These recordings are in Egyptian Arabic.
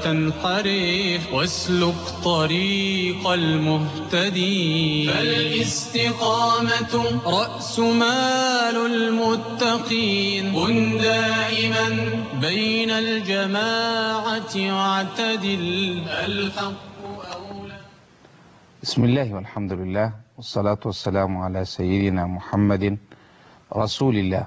تنحرف واسلك طريق المهتدين فالاستقامة رأس مال المتقين كن دائما بين الجماعة واعتدل الحق أولى بسم الله والحمد لله والصلاة والسلام على سيدنا محمد رسول الله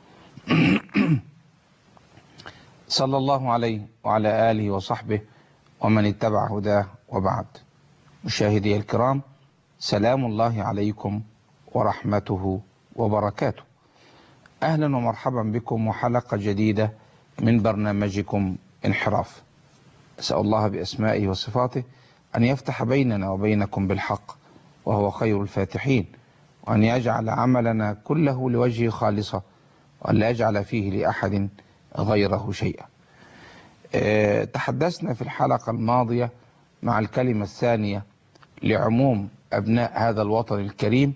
صلى الله عليه وعلى آله وصحبه ومن اتبع هداه وبعد مشاهدي الكرام سلام الله عليكم ورحمته وبركاته أهلا ومرحبا بكم وحلقة جديدة من برنامجكم انحراف أسأل الله بأسمائه وصفاته أن يفتح بيننا وبينكم بالحق وهو خير الفاتحين وأن يجعل عملنا كله لوجهه خالصا وأن لا يجعل فيه لأحد غيره شيئا اه تحدثنا في الحلقة الماضية مع الكلمة الثانية لعموم أبناء هذا الوطن الكريم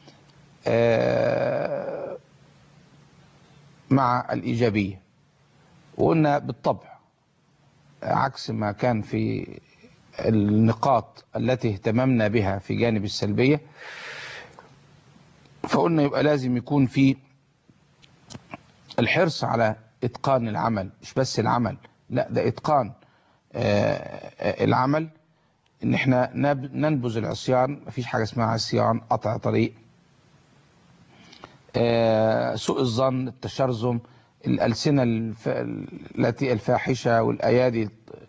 اه مع الإيجابية وقلنا بالطبع عكس ما كان في النقاط التي اهتممنا بها في جانب السلبية فقلنا يبقى لازم يكون في الحرص على اتقان العمل مش بس العمل لا ده اتقان العمل ان احنا ننبذ العصيان مفيش حاجة اسمها عصيان قطع طريق سوء الظن التشرذم الألسنة التي الفاحشة والأيادي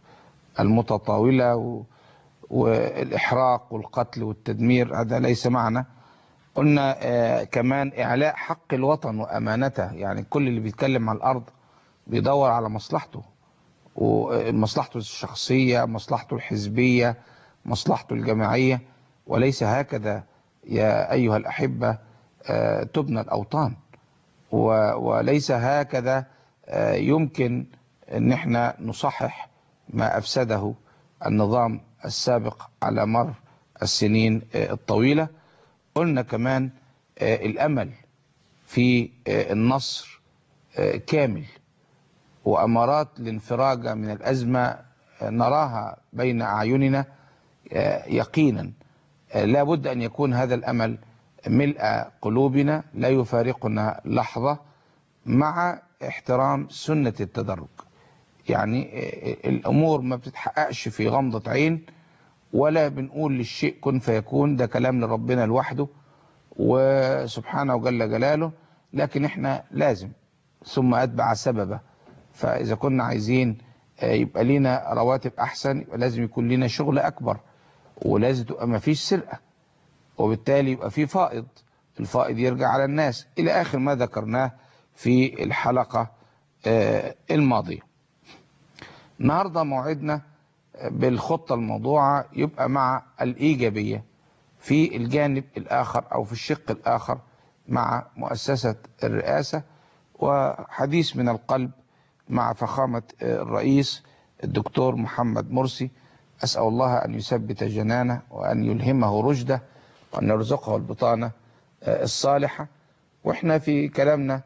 المتطاولة والإحراق والقتل والتدمير هذا ليس معنا قلنا آه كمان إعلاء حق الوطن وأمانته يعني كل اللي بيتكلم على الأرض بيدور على مصلحته ومصلحته الشخصية مصلحته الحزبية مصلحته الجماعية وليس هكذا يا أيها الأحبة آه تبنى الأوطان وليس هكذا آه يمكن أن احنا نصحح ما أفسده النظام السابق على مر السنين الطويلة قلنا كمان الأمل في النصر كامل وأمارات الانفراج من الأزمة نراها بين أعيننا يقينا لا بد أن يكون هذا الأمل ملء قلوبنا لا يفارقنا لحظة مع احترام سنة التدرج يعني الأمور ما بتتحققش في غمضة عين ولا بنقول للشيء كن فيكون ده كلام لربنا لوحده وسبحانه وجل جلاله لكن احنا لازم ثم أتبع سببه فإذا كنا عايزين يبقى لنا رواتب أحسن يبقى لازم يكون لنا شغل أكبر ولازم تبقى ما فيش سرقة وبالتالي يبقى في فائض الفائض يرجع على الناس إلى آخر ما ذكرناه في الحلقة الماضية النهاردة موعدنا بالخطة الموضوعة يبقى مع الإيجابية في الجانب الآخر أو في الشق الآخر مع مؤسسة الرئاسة وحديث من القلب مع فخامة الرئيس الدكتور محمد مرسي أسأل الله أن يثبت جنانه وأن يلهمه رشده وأن يرزقه البطانة الصالحة وإحنا في كلامنا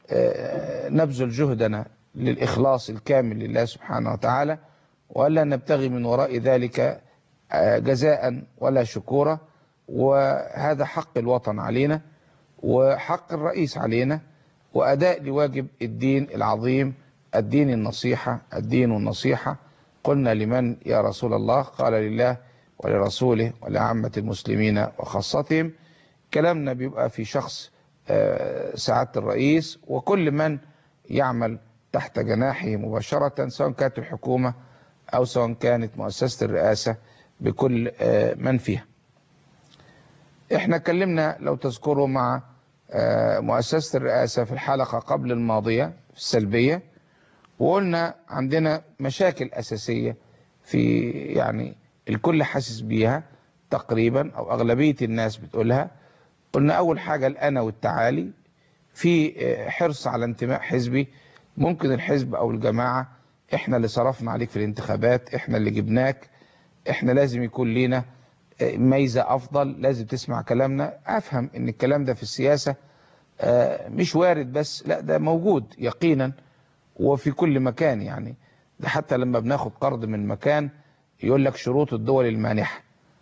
نبذل جهدنا للإخلاص الكامل لله سبحانه وتعالى ولا نبتغي من وراء ذلك جزاء ولا شكورا وهذا حق الوطن علينا وحق الرئيس علينا وأداء لواجب الدين العظيم الدين النصيحة الدين النصيحة قلنا لمن يا رسول الله قال لله ولرسوله ولعامة المسلمين وخاصتهم كلامنا بيبقى في شخص سعادة الرئيس وكل من يعمل تحت جناحه مباشرة سواء كانت الحكومة أو سواء كانت مؤسسة الرئاسة بكل من فيها احنا اتكلمنا لو تذكروا مع مؤسسة الرئاسة في الحلقة قبل الماضية السلبية وقلنا عندنا مشاكل أساسية في يعني الكل حاسس بيها تقريبا أو أغلبية الناس بتقولها قلنا أول حاجة الأنا والتعالي في حرص على انتماء حزبي ممكن الحزب أو الجماعة احنا اللي صرفنا عليك في الانتخابات احنا اللي جبناك احنا لازم يكون لينا ميزة افضل لازم تسمع كلامنا افهم ان الكلام ده في السياسة مش وارد بس لا ده موجود يقينا وفي كل مكان يعني ده حتى لما بناخد قرض من مكان يقول لك شروط الدول المانحة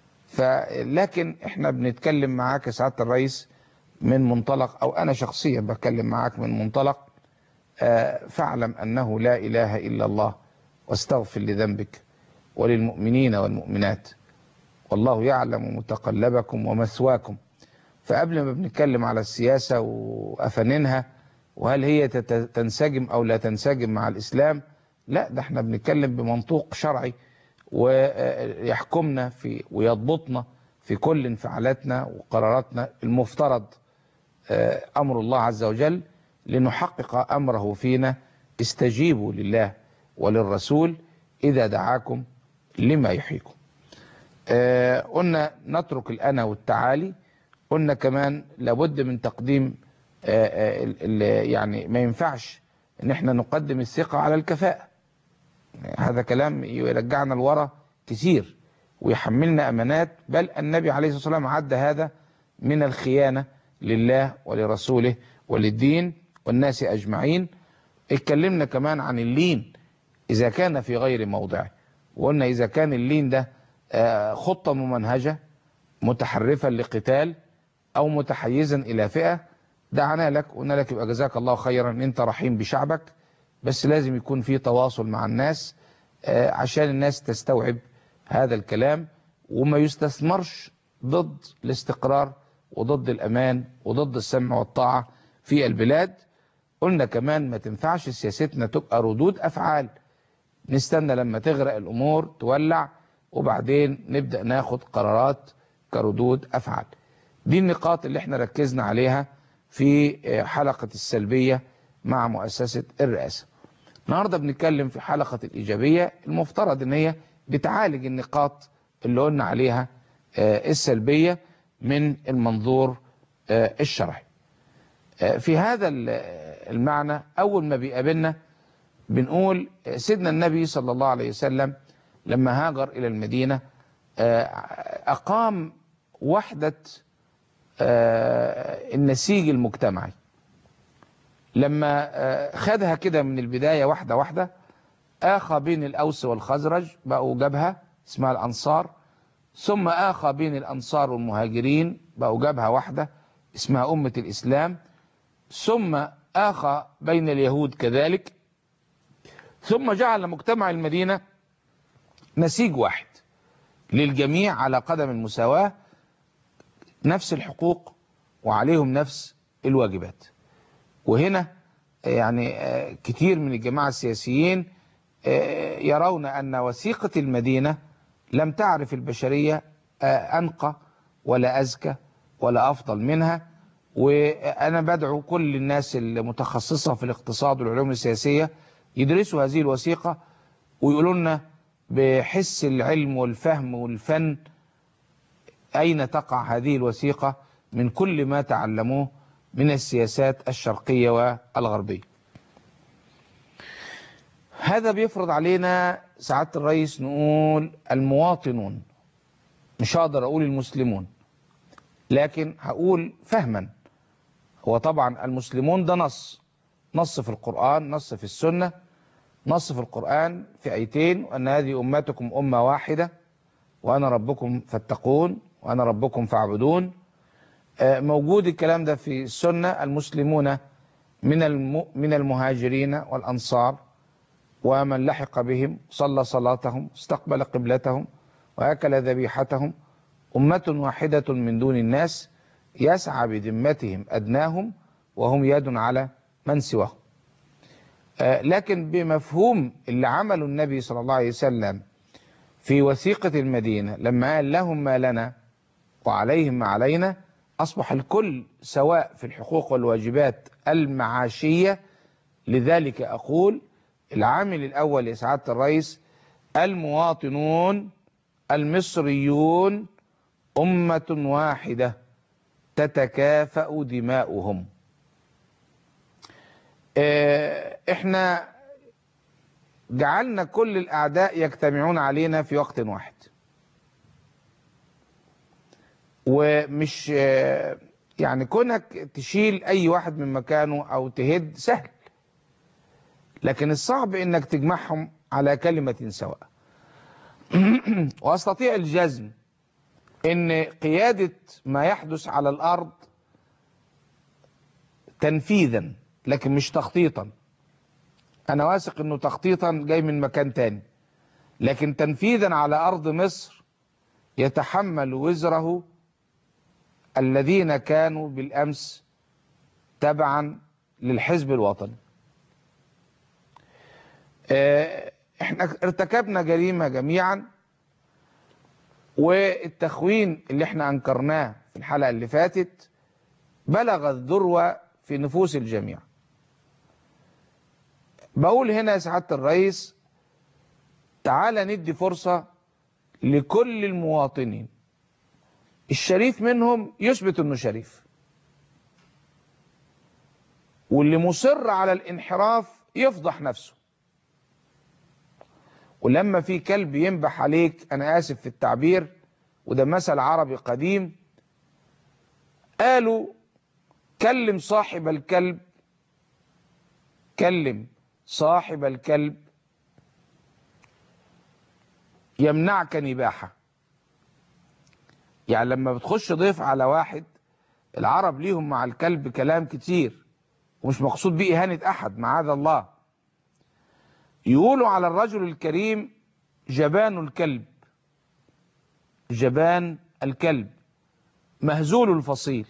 فلكن احنا بنتكلم معاك يا سعادة الرئيس من منطلق او انا شخصيا بتكلم معاك من منطلق آه، فاعلم انه لا اله الا الله واستغفر لذنبك وللمؤمنين والمؤمنات والله يعلم متقلبكم ومثواكم فقبل ما بنتكلم على السياسة وأفننها وهل هي تت- تنسجم أو لا تنسجم مع الإسلام لا ده احنا بنتكلم بمنطوق شرعي ويحكمنا في ويضبطنا في كل انفعالاتنا وقراراتنا المفترض آه، أمر الله عز وجل لنحقق أمره فينا استجيبوا لله وللرسول إذا دعاكم لما يحييكم آه، قلنا نترك الأنا والتعالي قلنا كمان لابد من تقديم آه، آه، ال- ال- يعني ما ينفعش ان احنا نقدم الثقة على الكفاءة هذا كلام يرجعنا لورا كتير ويحملنا امانات بل النبي عليه الصلاة والسلام عد هذا من الخيانة لله ولرسوله وللدين والناس اجمعين اتكلمنا كمان عن اللين اذا كان في غير موضعه وقلنا اذا كان اللين ده آه، خطة ممنهجة متحرفا لقتال او متحيزا الى فئة دعنا لك قلنا لك يبقى جزاك الله خيرا انت رحيم بشعبك بس لازم يكون في تواصل مع الناس آه، عشان الناس تستوعب هذا الكلام وما يستثمرش ضد الاستقرار وضد الامان وضد السمع والطاعة في البلاد قلنا كمان ما تنفعش سياستنا تبقى ردود افعال نستنى لما تغرق الامور تولع وبعدين نبدأ ناخد قرارات كردود افعال دي النقاط اللي احنا ركزنا عليها في حلقة السلبية مع مؤسسة الرئاسة النهاردة بنتكلم في حلقة الإيجابية المفترض ان هي بتعالج النقاط اللي قلنا عليها آه، السلبية من المنظور آه، الشرعي آه، في هذا ال- المعنى أول ما بيقابلنا بنقول آه، سيدنا النبي صلى الله عليه وسلم لما هاجر إلى المدينة آه، أقام وحدة آه، النسيج المجتمعي لما آه، خدها كده من البداية واحدة واحدة آخى بين الأوس والخزرج بقوا جبهة اسمها الأنصار ثم آخى بين الأنصار والمهاجرين بقوا جبهة واحدة اسمها أمة الإسلام ثم آخى بين اليهود كذلك ثم جعل مجتمع المدينة نسيج واحد للجميع على قدم المساواة نفس الحقوق وعليهم نفس الواجبات وهنا يعني آه، كتير من الجماعة السياسيين آه، يرون أن وثيقة المدينة لم تعرف البشرية آه، أنقى ولا أزكى ولا أفضل منها وأنا بدعو كل الناس المتخصصة في الاقتصاد والعلوم السياسية يدرسوا هذه الوثيقة ويقولوا لنا بحس العلم والفهم والفن أين تقع هذه الوثيقة من كل ما تعلموه من السياسات الشرقية والغربية هذا بيفرض علينا سعادة الرئيس نقول المواطنون مش هقدر أقول المسلمون لكن هقول فهما هو طبعا المسلمون ده نص نص في القرآن نص في السنة نص في القرآن في آيتين وأن هذه أمتكم أمة واحدة وأنا ربكم فاتقون وأنا ربكم فاعبدون آه، موجود الكلام ده في السنة المسلمون من الم... من المهاجرين والأنصار ومن لحق بهم صلى صلاتهم استقبل قبلتهم وأكل ذبيحتهم أمة واحدة من دون الناس يسعى بذمتهم أدناهم وهم يد على من سواهم آه، لكن بمفهوم اللي عمله النبي صلى الله عليه وسلم في وثيقة المدينة لما قال لهم ما لنا وعليهم ما علينا أصبح الكل سواء في الحقوق والواجبات المعاشية لذلك أقول العامل الأول يا سعادة الرئيس المواطنون المصريون أمة واحدة تتكافأ دماؤهم آه، احنا جعلنا كل الأعداء يجتمعون علينا في وقت واحد ومش آه، يعني كونك تشيل أي واحد من مكانه أو تهد سهل لكن الصعب إنك تجمعهم على كلمة سواء واستطيع الجزم ان قيادة ما يحدث على الارض تنفيذا لكن مش تخطيطا انا واثق انه تخطيطا جاي من مكان تاني لكن تنفيذا على ارض مصر يتحمل وزره الذين كانوا بالامس تبعا للحزب الوطني آه، احنا ارتكبنا جريمة جميعا والتخوين اللي احنا انكرناه في الحلقة اللي فاتت بلغ الذروة في نفوس الجميع بقول هنا يا سعادة الرئيس تعالى ندي فرصة لكل المواطنين الشريف منهم يثبت انه شريف واللي مصر على الانحراف يفضح نفسه ولما في كلب ينبح عليك انا اسف في التعبير وده مثل عربي قديم قالوا كلم صاحب الكلب كلم صاحب الكلب يمنعك نباحة يعني لما بتخش ضيف على واحد العرب ليهم مع الكلب كلام كتير ومش مقصود بيه إهانة أحد معاذ الله يقولوا على الرجل الكريم جبان الكلب جبان الكلب مهزول الفصيل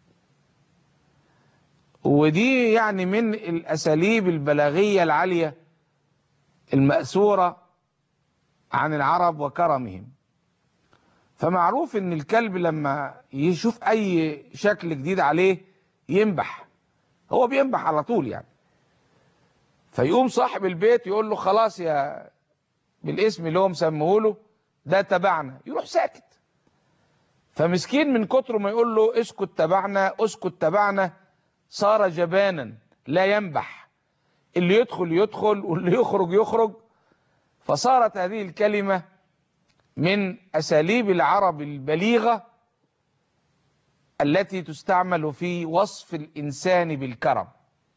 ودي يعني من الأساليب البلاغية العالية المأثورة عن العرب وكرمهم فمعروف ان الكلب لما يشوف اي شكل جديد عليه ينبح هو بينبح على طول يعني فيقوم صاحب البيت يقول له خلاص يا بالاسم اللي هو مسميه له ده تبعنا يروح ساكت فمسكين من كتر ما يقول له اسكت تبعنا اسكت تبعنا صار جبانا لا ينبح اللي يدخل يدخل واللي يخرج يخرج فصارت هذه الكلمة من أساليب العرب البليغة التي تستعمل في وصف الإنسان بالكرم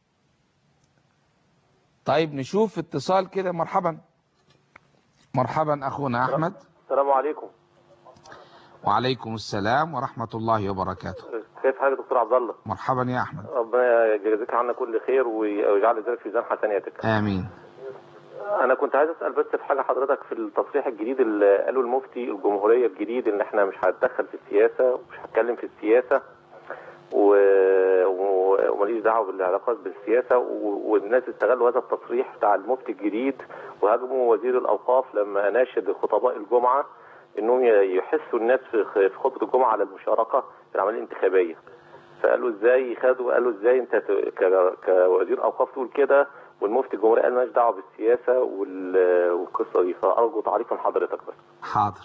طيب نشوف اتصال كده مرحبا مرحبا أخونا أحمد السلام عليكم وعليكم السلام ورحمة الله وبركاته كيف حالك دكتور عبد الله مرحبا يا أحمد ربنا يجزيك عنا كل خير ويجعل ذلك في ميزان حسناتك آمين انا كنت عايز اسال بس في حاجه حضرتك في التصريح الجديد اللي قاله المفتي الجمهوريه الجديد ان احنا مش هنتدخل في السياسه ومش هنتكلم في السياسه و... و... وماليش دعوه بالعلاقات بالسياسه و... والناس استغلوا هذا التصريح بتاع المفتي الجديد وهاجموا وزير الاوقاف لما ناشد خطباء الجمعه انهم ي- يحثوا الناس في خ- في خطبه الجمعه على المشاركه في العمليه الانتخابيه فقالوا ازاي خدوا قالوا ازاي انت ت- ك- كوزير اوقاف تقول كده والمفتي الجمهوري قال مالناش دعوه بالسياسه وال- والقصه دي فارجو تعليق من حضرتك بس حاضر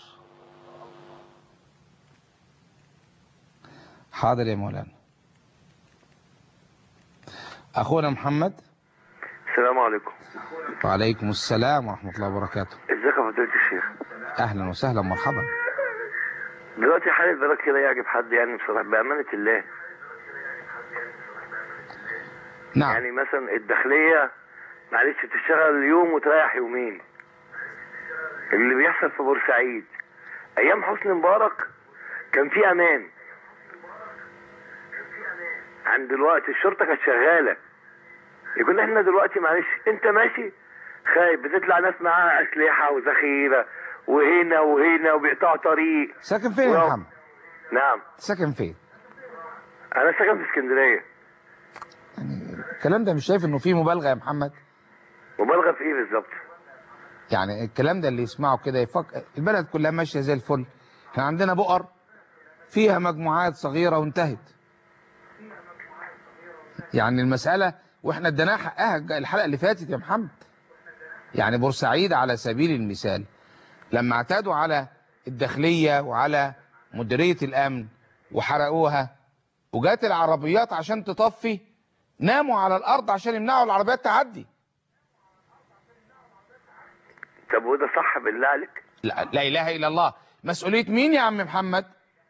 حاضر يا مولانا أخونا محمد السلام عليكم وعليكم السلام ورحمة الله وبركاته ازيك يا فضيلة الشيخ أهلا وسهلا مرحبا دلوقتي حال البلد كده يعجب حد يعني بصراحة بأمانة الله نعم يعني مثلا الداخلية معلش تشتغل يوم وتريح يومين اللي بيحصل في بورسعيد ايام حسني مبارك كان في امان عن دلوقتي الشرطة كانت شغالة يقول احنا دلوقتي معلش انت ماشي خايف بتطلع ناس معاها اسلحة وذخيرة وهنا وهنا وبيقطعوا طريق ساكن فين يا ولو- محمد نعم ساكن فين انا ساكن في اسكندرية يعني الكلام ده مش شايف انه فيه مبالغة يا محمد مبالغة في ايه بالظبط يعني الكلام ده اللي يسمعه كده يفكر البلد كلها ماشية زي الفل احنا عندنا بؤر فيها مجموعات صغيرة وانتهت يعني المسألة واحنا اديناها حقها الحلقة اللي فاتت يا محمد يعني بورسعيد على سبيل المثال لما اعتادوا على الداخلية وعلى مديرية الأمن وحرقوها وجات العربيات عشان تطفي ناموا على الأرض عشان يمنعوا العربيات تعدي طب وده صح بالله عليك لا, لا إله إلا الله مسؤولية مين يا عم محمد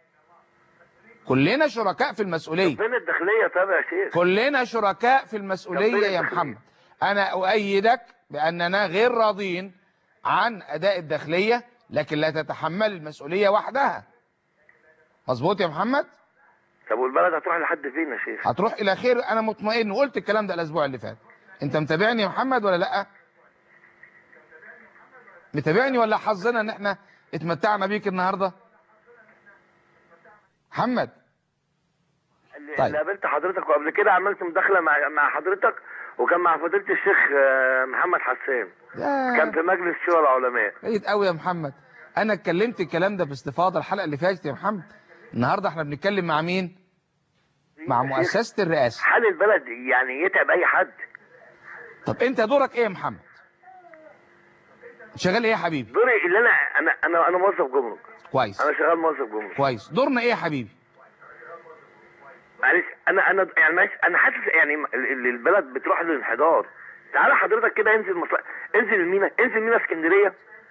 كلنا شركاء في المسؤولية فين الداخلية طب يا شيخ كلنا شركاء في المسؤولية يا محمد أنا أؤيدك بأننا غير راضين عن أداء الداخلية لكن لا تتحمل المسؤولية وحدها مظبوط يا محمد طب والبلد هتروح لحد فين يا شيخ هتروح إلى خير أنا مطمئن وقلت الكلام ده الأسبوع اللي فات أنت متابعني يا محمد ولا لأ متابعني ولا حظنا ان احنا اتمتعنا بيك النهارده محمد اللي طيب. اللي قابلت حضرتك وقبل كده عملت مداخله مع مع حضرتك وكان مع فضيله الشيخ آه، محمد حسان كان في يا مجلس شورى العلماء بعيد قوي يا محمد انا اتكلمت الكلام ده باستفاضه الحلقه اللي فاتت يا محمد النهارده احنا بنتكلم مع مين مع مؤسسه الرئاسه حال البلد يعني يتعب اي حد طب انت دورك ايه يا محمد شغال ايه يا حبيبي دوري اللي انا انا انا انا موظف جمرك كويس انا شغال موظف جمرك كويس دورنا ايه يا حبيبي معلش انا انا يعني معلش انا حاسس يعني ال- ال- البلد بتروح للانحدار تعالى حضرتك كده انزل مصر... انزل المينا انزل مينا اسكندريه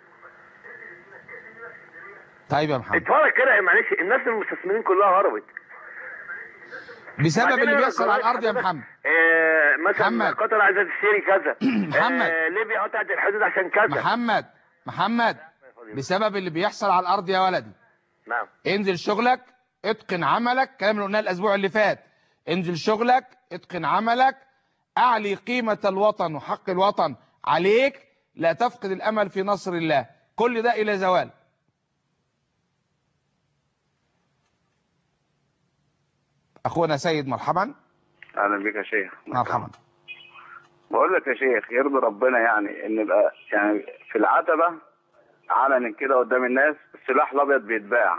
طيب يا محمد اتفرج كده معلش الناس المستثمرين كلها هربت بسبب بعدين اللي أنا بيحصل على الارض يا حضرتك- محمد آه مثلا محمد. قطر عايزه تشتري كذا محمد. آه ليبيا قطعت الحدود عشان كذا محمد محمد بسبب اللي بيحصل على الارض يا ولدي نعم انزل شغلك اتقن عملك كلام اللي قلناه الاسبوع اللي فات انزل شغلك اتقن عملك اعلي قيمة الوطن وحق الوطن عليك لا تفقد الامل في نصر الله كل ده الى زوال اخونا سيد مرحبا اهلا بك يا شيخ مرحبا بقول لك يا شيخ يرضي ربنا يعني ان يبقى يعني في العتبه علنا كده قدام الناس السلاح الابيض بيتباع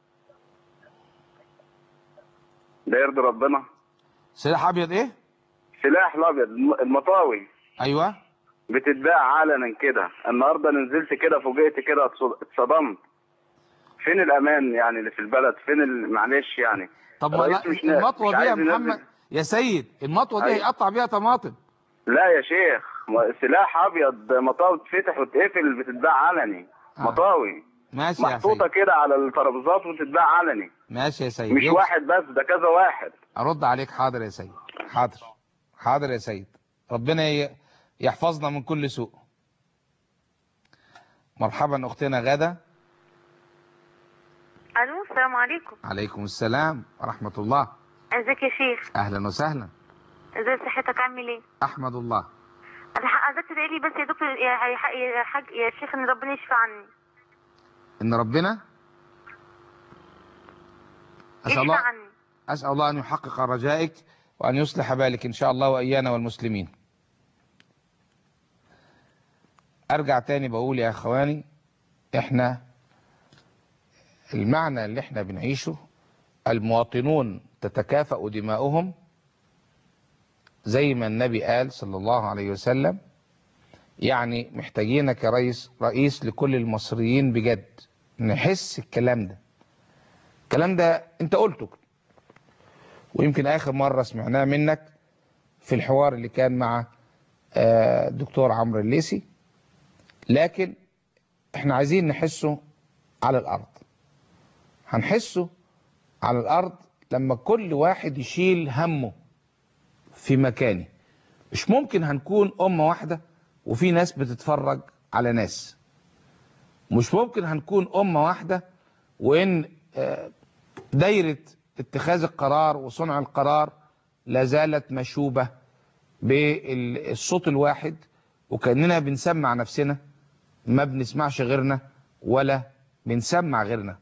ده يرضي ربنا سلاح ابيض ايه سلاح الابيض الم- المطاوي ايوه بتتباع علنا كده النهارده أنا نزلت كده فوجئت كده اتص- اتصدمت فين الامان يعني اللي في البلد فين ال- معلش يعني طب ما الرئيس لا- مش نا- المطوه مش دي يا عايز ينزل- محمد يا سيد المطوه دي أيوة. هيقطع بيها طماطم لا يا شيخ م- سلاح ابيض مطاوي تفتح وتقفل بتتباع علني آه. مطاوي ماشي يا محطوطه سيد كده على الترابيزات وتتباع علني ماشي يا سيد مش يوصل. واحد بس ده كذا واحد ارد عليك حاضر يا سيد حاضر حاضر يا سيد ربنا ي- يحفظنا من كل سوء مرحبا اختنا غادة الو السلام عليكم عليكم السلام ورحمة الله ازيك يا شيخ اهلا وسهلا ازاي صحتك عامل ايه احمد الله انا ح- عايزاك تدعي لي بس يا دكتور يا يا ح- يا حاج يا شيخ ان ربنا يشفي عني ان ربنا اسال يشفي الله عني اسال الله ان يحقق رجائك وان يصلح بالك ان شاء الله وايانا والمسلمين ارجع تاني بقول يا اخواني احنا المعنى اللي احنا بنعيشه المواطنون تتكافأ دماؤهم زي ما النبي قال صلى الله عليه وسلم يعني محتاجينك يا رئيس رئيس لكل المصريين بجد نحس الكلام ده الكلام ده انت قلته ويمكن اخر مرة سمعناه منك في الحوار اللي كان مع آه، الدكتور عمرو الليسي لكن احنا عايزين نحسه على الارض هنحسه على الارض لما كل واحد يشيل همه في مكانه مش ممكن هنكون امة واحدة وفي ناس بتتفرج على ناس مش ممكن هنكون امة واحدة وان آه، دايرة اتخاذ القرار وصنع القرار لا زالت مشوبة بالصوت الواحد وكأننا بنسمع نفسنا ما بنسمعش غيرنا ولا بنسمع غيرنا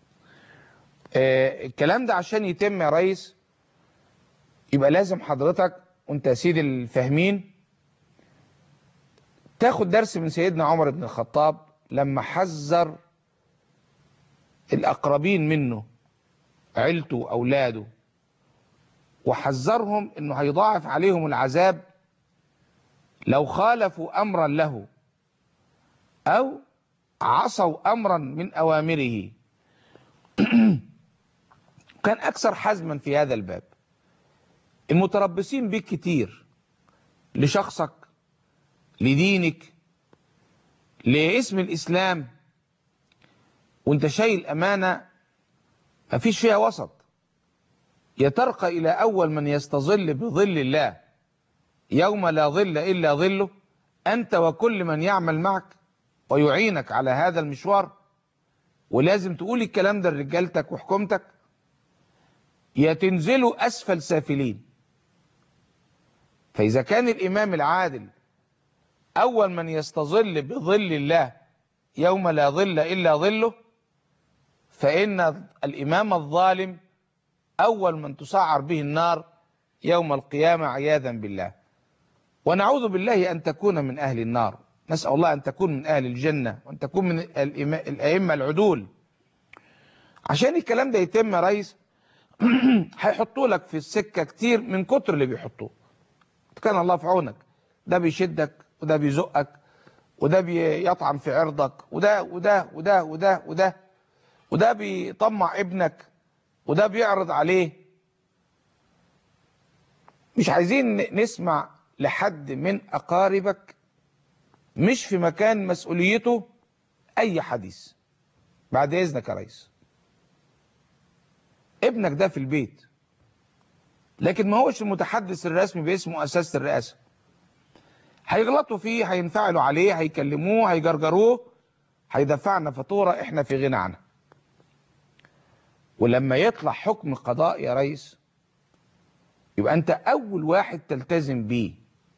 آه، الكلام ده عشان يتم يا ريس يبقى لازم حضرتك وانت يا سيدي الفاهمين تاخد درس من سيدنا عمر بن الخطاب لما حذر الأقربين منه عيلته وأولاده وحذرهم انه هيضاعف عليهم العذاب لو خالفوا امرا له او عصوا امرا من اوامره كان اكثر حزما في هذا الباب المتربصين بك كتير لشخصك لدينك لاسم الاسلام وانت شايل امانه مفيش فيها وسط يترقى إلى أول من يستظل بظل الله يوم لا ظل إلا ظله أنت وكل من يعمل معك ويعينك على هذا المشوار ولازم تقول الكلام ده لرجالتك وحكومتك يا تنزلوا أسفل سافلين فإذا كان الإمام العادل أول من يستظل بظل الله يوم لا ظل إلا ظله فإن الإمام الظالم أول من تسعر به النار يوم القيامة عياذا بالله ونعوذ بالله أن تكون من أهل النار نسأل الله أن تكون من أهل الجنة وأن تكون من الإما- الأئمة العدول عشان الكلام ده يتم يا ريس هيحطوا لك في السكة كتير من كتر اللي بيحطوه كان الله في عونك ده بيشدك وده بيزقك وده بيطعن في عرضك وده وده وده وده وده وده بيطمع ابنك وده بيعرض عليه مش عايزين ن- نسمع لحد من أقاربك مش في مكان مسؤوليته أي حديث بعد إذنك يا ريس ابنك ده في البيت لكن ما هوش المتحدث الرسمي باسم مؤسسة الرئاسة هيغلطوا فيه هينفعلوا عليه هيكلموه هيجرجروه هيدفعنا فاتورة احنا في غنى عنها ولما يطلع حكم قضاء يا ريس يبقى انت اول واحد تلتزم بيه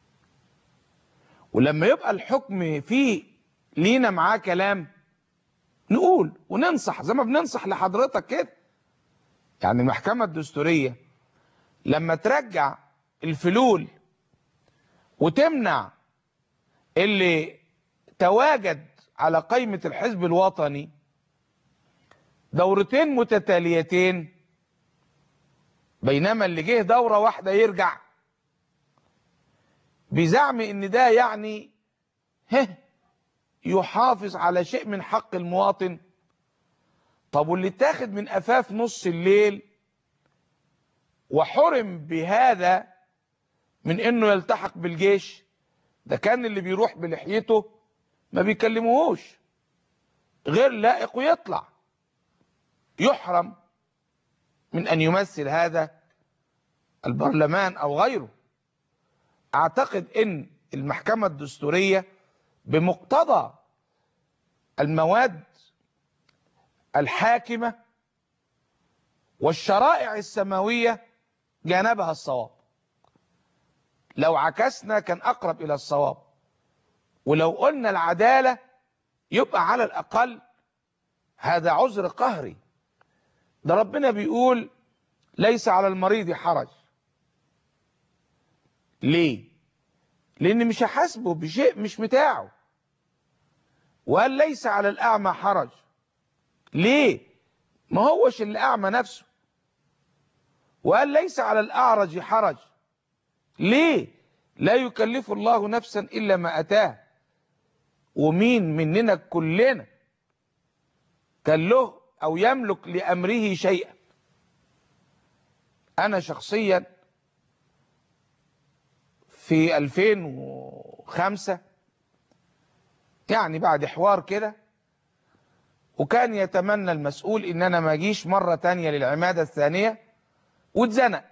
ولما يبقى الحكم فيه لينا معاه كلام نقول وننصح زي ما بننصح لحضرتك كده يعني المحكمة الدستورية لما ترجع الفلول وتمنع اللي تواجد على قائمة الحزب الوطني دورتين متتاليتين بينما اللي جه دورة واحدة يرجع بزعم ان ده يعني هه يحافظ على شيء من حق المواطن طب واللي اتاخد من افاف نص الليل وحرم بهذا من انه يلتحق بالجيش ده كان اللي بيروح بلحيته ما بيكلموهوش غير لائق ويطلع يحرم من ان يمثل هذا البرلمان او غيره اعتقد ان المحكمة الدستورية بمقتضى المواد الحاكمة والشرائع السماوية جانبها الصواب لو عكسنا كان أقرب إلى الصواب ولو قلنا العدالة يبقى على الأقل هذا عذر قهري ده ربنا بيقول ليس على المريض حرج ليه لأن مش هحاسبه بشيء مش بتاعه وقال ليس على الأعمى حرج ليه ما هوش اللي أعمى نفسه وقال ليس على الأعرج حرج ليه لا يكلف الله نفسا إلا ما أتاه ومين مننا كلنا كان له أو يملك لأمره شيئا أنا شخصيا في 2005 يعني بعد حوار كده وكان يتمنى المسؤول ان انا ما اجيش مرة تانية للعمادة الثانية واتزنق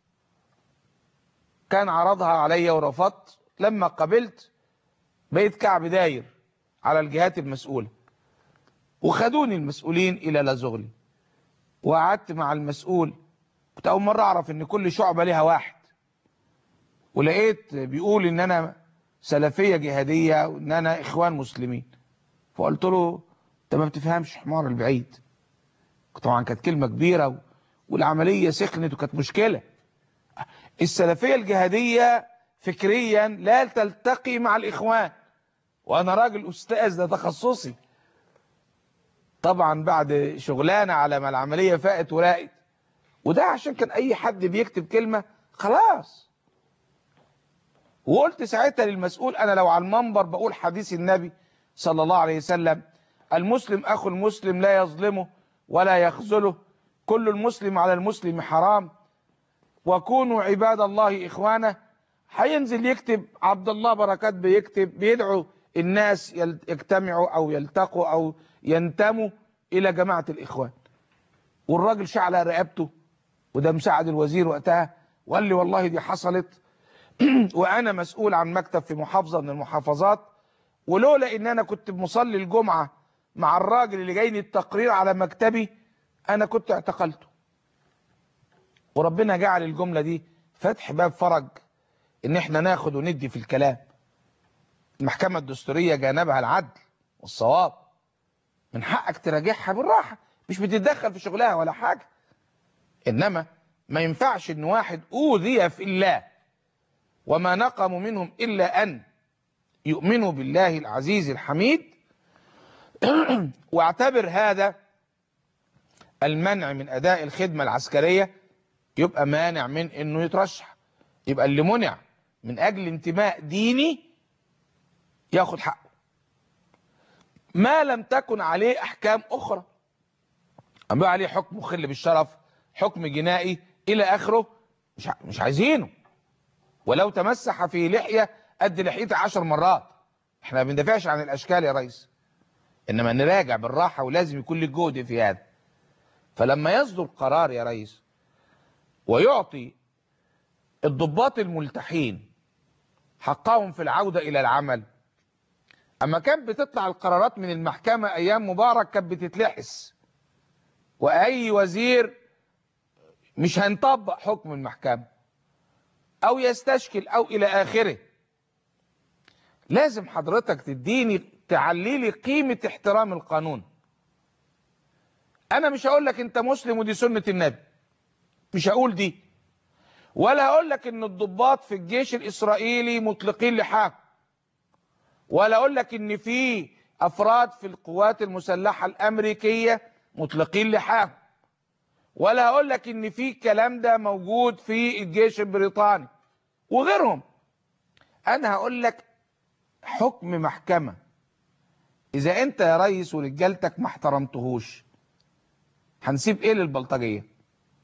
كان عرضها عليا ورفضت لما قبلت بقيت كعب داير على الجهات المسؤولة وخدوني المسؤولين الى لازغلي وقعدت مع المسؤول كنت اول مرة اعرف ان كل شعبة لها واحد ولقيت بيقول ان انا سلفية جهادية وان انا اخوان مسلمين فقلت له انت ما بتفهمش حمار البعيد طبعا كانت كلمة كبيرة و... والعملية سخنت وكانت مشكلة السلفية الجهادية فكريا لا تلتقي مع الاخوان وانا راجل استاذ ده تخصصي طبعا بعد شغلانة على ما العملية فاقت وراقت وده عشان كان اي حد بيكتب كلمة خلاص وقلت ساعتها للمسؤول انا لو على المنبر بقول حديث النبي صلى الله عليه وسلم المسلم اخو المسلم لا يظلمه ولا يخذله كل المسلم على المسلم حرام وكونوا عباد الله اخوانا هينزل يكتب عبد الله بركات بيكتب بيدعو الناس يجتمعوا او يلتقوا او ينتموا الى جماعة الاخوان والراجل شعل رقبته وده مساعد الوزير وقتها وقال لي والله دي حصلت وانا مسؤول عن مكتب في محافظة من المحافظات ولولا ان انا كنت مصلي الجمعة مع الراجل اللي جايني التقرير على مكتبي انا كنت اعتقلته وربنا جعل الجملة دي فتح باب فرج ان احنا ناخد وندي في الكلام المحكمة الدستورية جانبها العدل والصواب من حقك تراجعها بالراحة مش بتتدخل في شغلها ولا حاجة انما ما ينفعش ان واحد اوذي في الله وما نقموا منهم الا ان يؤمنوا بالله العزيز الحميد واعتبر هذا المنع من اداء الخدمة العسكرية يبقى مانع من انه يترشح يبقى اللي منع من اجل انتماء ديني ياخد حقه ما لم تكن عليه احكام اخرى اما عليه حكم مخل بالشرف حكم جنائي الى اخره مش ع- مش عايزينه ولو تمسح في لحيه قد لحيتي عشر مرات احنا ما بندافعش عن الاشكال يا ريس انما نراجع بالراحه ولازم يكون لك جهد في هذا فلما يصدر قرار يا ريس ويعطي الضباط الملتحين حقهم في العودة إلى العمل أما كانت بتطلع القرارات من المحكمة أيام مبارك كانت بتتلحس وأي وزير مش هنطبق حكم المحكمة أو يستشكل أو إلى آخره لازم حضرتك تديني تعلي لي قيمة احترام القانون أنا مش هقول لك أنت مسلم ودي سنة النبي مش هقول دي ولا هقول لك ان الضباط في الجيش الاسرائيلي مطلقين لحاهم ولا اقول لك ان في افراد في القوات المسلحه الامريكيه مطلقين لحاهم ولا هقول لك ان في الكلام ده موجود في الجيش البريطاني وغيرهم انا هقول لك حكم محكمه اذا انت يا ريس ورجالتك ما احترمتهوش هنسيب ايه للبلطجيه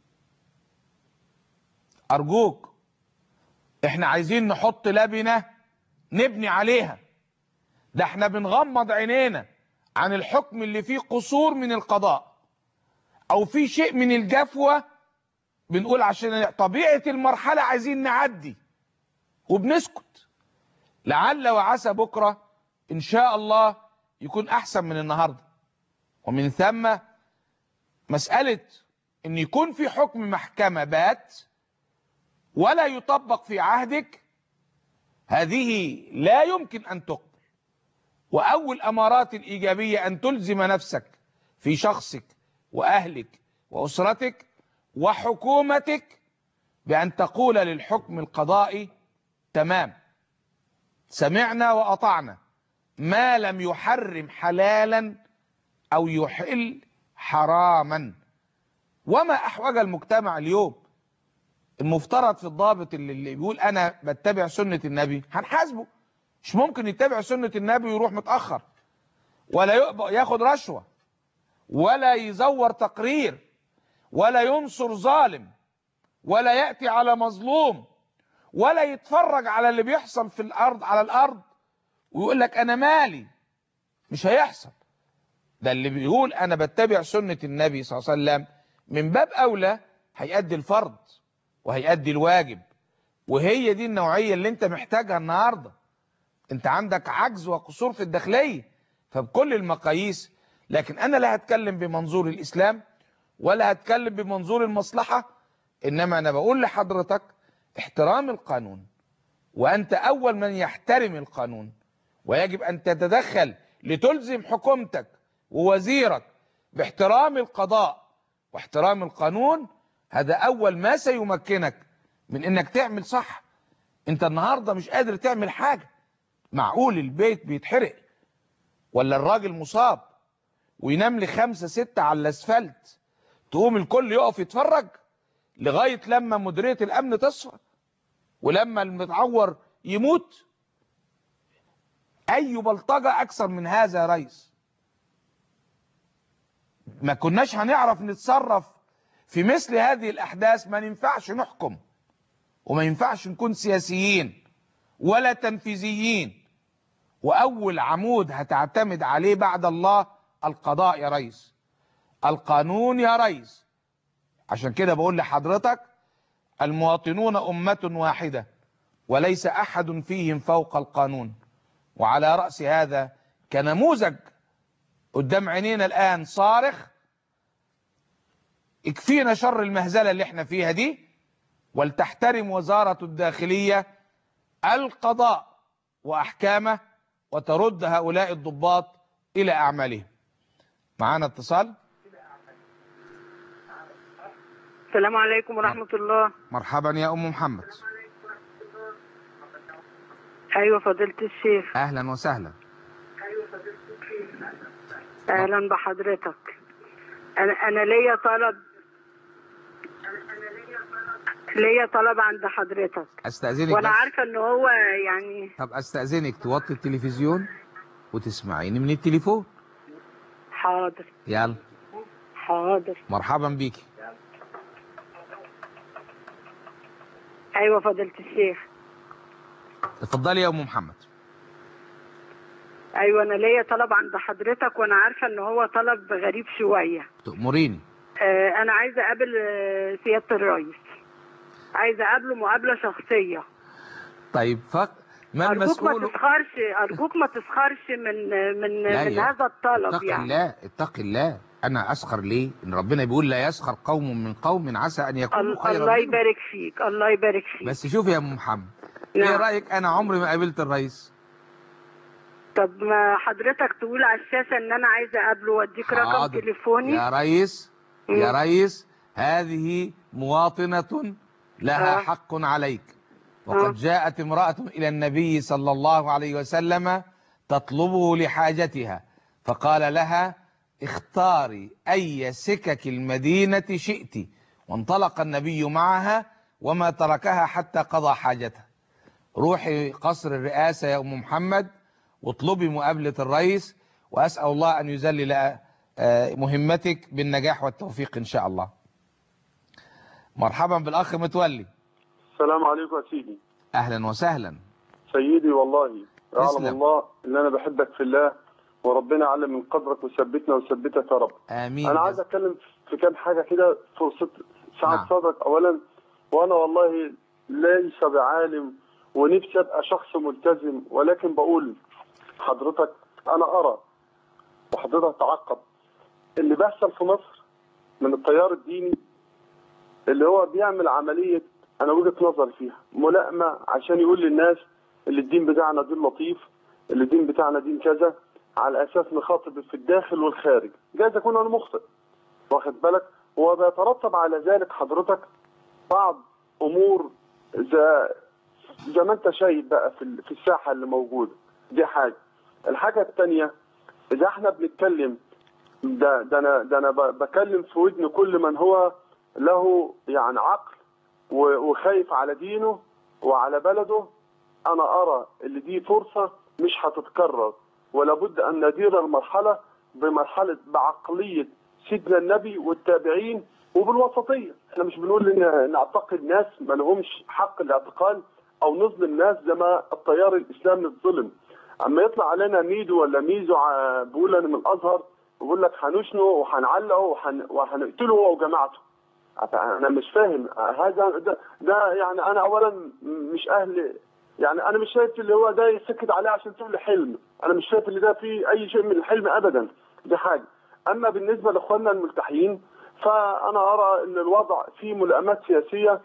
أرجوك إحنا عايزين نحط لبنة نبني عليها ده إحنا بنغمض عينينا عن الحكم اللي فيه قصور من القضاء أو فيه شيء من الجفوة بنقول عشان طبيعة المرحلة عايزين نعدي وبنسكت لعل وعسى بكرة إن شاء الله يكون أحسن من النهاردة ومن ثم مسألة إن يكون في حكم محكمة بات ولا يطبق في عهدك هذه لا يمكن أن تقبل وأول أمارات الإيجابية أن تلزم نفسك في شخصك وأهلك وأسرتك وحكومتك بأن تقول للحكم القضائي تمام سمعنا وأطعنا ما لم يحرم حلالا أو يحل حراما وما أحوج المجتمع اليوم المفترض في الضابط اللي, اللي بيقول انا بتبع سنة النبي هنحاسبه مش ممكن يتبع سنة النبي ويروح متأخر ولا يقبق ياخد رشوة ولا يزور تقرير ولا ينصر ظالم ولا يأتي على مظلوم ولا يتفرج على اللي بيحصل في الأرض على الأرض ويقول لك أنا مالي مش هيحصل ده اللي بيقول أنا بتبع سنة النبي صلى الله عليه وسلم من باب أولى هيأدي الفرض وهيأدي الواجب وهي دي النوعية اللي انت محتاجها النهاردة انت عندك عجز وقصور في الداخلية فبكل المقاييس لكن انا لا هتكلم بمنظور الاسلام ولا هتكلم بمنظور المصلحة انما انا بقول لحضرتك احترام القانون وانت اول من يحترم القانون ويجب ان تتدخل لتلزم حكومتك ووزيرك باحترام القضاء واحترام القانون هذا اول ما سيمكنك من انك تعمل صح انت النهاردة مش قادر تعمل حاجة معقول البيت بيتحرق ولا الراجل مصاب وينام لي خمسة ستة على الاسفلت تقوم الكل يقف يتفرج لغاية لما مديرية الامن تصفى ولما المتعور يموت اي بلطجة اكثر من هذا يا ريس ما كناش هنعرف نتصرف في مثل هذه الاحداث ما ينفعش نحكم وما ينفعش نكون سياسيين ولا تنفيذيين واول عمود هتعتمد عليه بعد الله القضاء يا ريس القانون يا ريس عشان كده بقول لحضرتك المواطنون أمة واحدة وليس أحد فيهم فوق القانون وعلى رأس هذا كنموذج قدام عينينا الآن صارخ يكفينا شر المهزلة اللي احنا فيها دي ولتحترم وزارة الداخلية القضاء وأحكامه وترد هؤلاء الضباط إلى أعمالهم معانا اتصال السلام عليكم ورحمة الله مرحبا يا أم محمد أيوة فضيلة الشيخ أهلا وسهلا أهلا بحضرتك أنا أنا ليا طلب ليا طلب عند حضرتك أستأذنك وأنا بس. عارفة إن هو يعني طب أستأذنك توطي التلفزيون وتسمعيني من التليفون حاضر يلا حاضر مرحبا بيكي أيوة فضيلة الشيخ اتفضلي يا أم محمد أيوة أنا ليا طلب عند حضرتك وأنا عارفة إن هو طلب غريب شوية تأمريني آه، أنا عايزة أقابل آه، سيادة الرئيس عايزة أقابله مقابلة شخصية طيب فق ما أرجوك ما المسؤول تسخرش أرجوك ما تسخرش من من لا من يا- هذا الطلب اتق يعني الله اتق الله انا اسخر ليه ان ربنا بيقول لا يسخر قوم من قوم عسى ان يكونوا ال- خيرا الله منهم. يبارك فيك الله يبارك فيك بس شوف يا ام محمد ايه نعم. رايك انا عمري ما قابلت الرئيس طب ما حضرتك تقول على الشاشة ان انا عايزة اقابله واديك رقم حاضر. تليفوني يا ريس يا مم. ريس هذه مواطنة لها آه. حق عليك آه. وقد جاءت امرأة إلى النبي صلى الله عليه وسلم تطلبه لحاجتها فقال لها اختاري أي سكك المدينة شئت وانطلق النبي معها وما تركها حتى قضى حاجته روحي قصر الرئاسة يا أم محمد واطلبي مقابلة الرئيس وأسأل الله أن يذلل آه، مهمتك بالنجاح والتوفيق إن شاء الله مرحبا بالأخ متولي السلام عليكم يا سيدي أهلا وسهلا سيدي والله يعلم تسلم. الله ان انا بحبك في الله وربنا يعلم من قدرك وثبتنا وثبتك يا رب آمين انا عايز اتكلم في كام حاجه كده فرصه سعه نعم. صدرك اولا وانا والله ليس بعالم ونفسي ابقى شخص ملتزم ولكن بقول حضرتك انا ارى وحضرتك تعقب اللي بيحصل في مصر من التيار الديني اللي هو بيعمل عمليه انا وجهه نظري فيها ملائمه عشان يقول للناس اللي الدين بتاعنا دين لطيف اللي الدين بتاعنا دين كذا على اساس نخاطب في الداخل والخارج جايز اكون انا مخطئ واخد بالك هو بيترتب على ذلك حضرتك بعض امور زي زي ما انت شايف بقى في ال- في الساحه اللي موجوده دي حاجه الحاجه الثانيه اذا احنا بنتكلم ده ده انا ده انا ب- بكلم في ودن كل من هو له يعني عقل و- وخايف على دينه وعلى بلده انا ارى ان دي فرصه مش هتتكرر ولا بد ان ندير المرحله بمرحله بعقليه سيدنا النبي والتابعين وبالوسطيه احنا مش بنقول ان نعتقد ناس ما لهمش حق الاعتقال او نظلم ناس زي ما التيار الاسلامي اتظلم اما يطلع علينا ميدو ولا ميزو ع- بيقول انا من الازهر بيقول لك هنشنه وهنعلقه وهن- وهنقتله هو وجماعته انا مش فاهم هذا ده, ده يعني انا اولا مش اهل يعني انا مش شايف اللي هو ده يسكت عليه عشان تقول لي حلم انا مش شايف اللي ده فيه اي شيء من الحلم ابدا دي حاجه اما بالنسبه لاخواننا الملتحيين فانا ارى ان الوضع فيه ملائمات سياسيه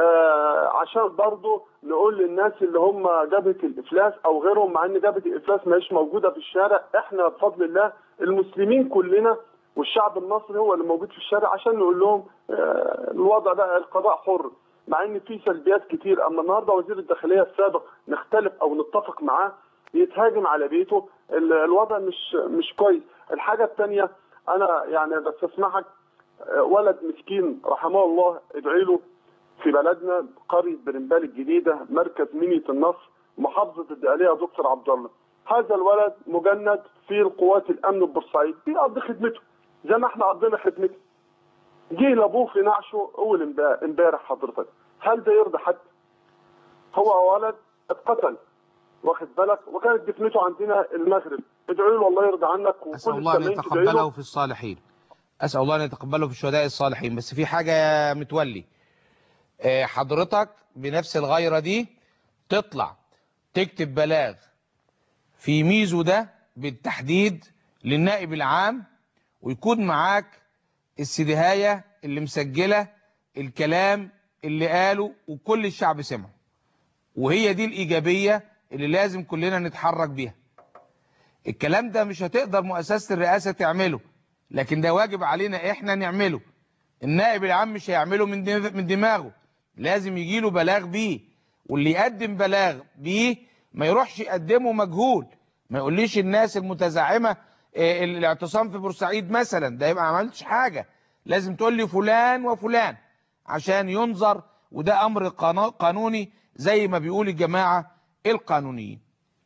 آه عشان برضه نقول للناس اللي هم جبهه الافلاس او غيرهم مع ان جبهه الافلاس مش موجوده في الشارع احنا بفضل الله المسلمين كلنا والشعب المصري هو اللي موجود في الشارع عشان نقول لهم آه، الوضع ده القضاء حر مع ان في سلبيات كتير اما النهارده وزير الداخليه السابق نختلف او نتفق معاه يتهاجم على بيته ال- الوضع مش مش كويس الحاجه الثانيه انا يعني بس اسمحك آه، ولد مسكين رحمه الله ادعي له في بلدنا قريه برنبال الجديده مركز منيه النصر محافظه الدقهليه دكتور عبد الله هذا الولد مجند في القوات الامن ببورسعيد بيقضي خدمته زي ما احنا قضينا خدمته جه لابوه في نعشه اول امبا- امبارح حضرتك هل ده يرضي حد؟ هو ولد اتقتل واخد بالك وكانت دفنته عندنا المغرب ادعوا له الله يرضى عنك أسأل وكل الله أن السامعين تدعي يتقبله له في الصالحين أسأل الله أن يتقبله في الشهداء الصالحين بس في حاجة يا متولي آه، حضرتك بنفس الغيرة دي تطلع تكتب بلاغ في ميزو ده بالتحديد للنائب العام ويكون معاك السدهاية اللي مسجلة الكلام اللي قاله وكل الشعب سمعه وهي دي الإيجابية اللي لازم كلنا نتحرك بيها الكلام ده مش هتقدر مؤسسة الرئاسة تعمله لكن ده واجب علينا احنا نعمله النائب العام مش هيعمله من دم- من دماغه لازم يجيله بلاغ بيه واللي يقدم بلاغ بيه ما يروحش يقدمه مجهول ما يقوليش الناس المتزعمة آه، الاعتصام في بورسعيد مثلا ده يبقى ما عملتش حاجة لازم تقول لي فلان وفلان عشان ينظر وده امر قانا- قانوني زي ما بيقول الجماعة القانونيين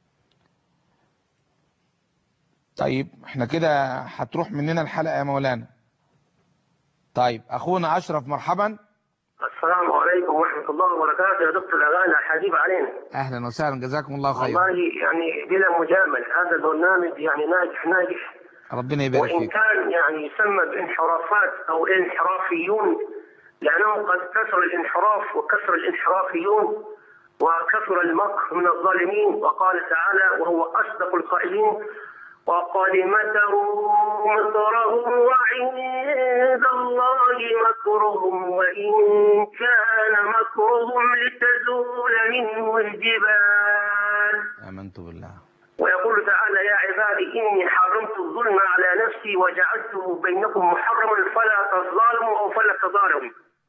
طيب احنا كده هتروح مننا الحلقة يا مولانا طيب اخونا اشرف مرحبا السلام عليكم ورحمة الله وبركاته يا دكتور الأغاني الحبيب علينا اهلا وسهلا جزاكم الله خيرا والله يعني بلا مجامل هذا البرنامج يعني ناجح ناجح ربنا يبارك وإن فيك كان يعني يسمى بانحرافات أو انحرافيون لأنه قد كثر الانحراف وكثر الانحرافيون وكثر المكر من الظالمين وقال تعالى وهو أصدق القائلين وقد مكروا مكرهم وعند الله مكرهم وإن كان مكرهم لتزول منه الجبال امنت بالله ويقول تعالى يا عبادي إني حرمت الظلم على نفسي وجعلته بينكم محرما فلا تظالموا أو فلا تظالموا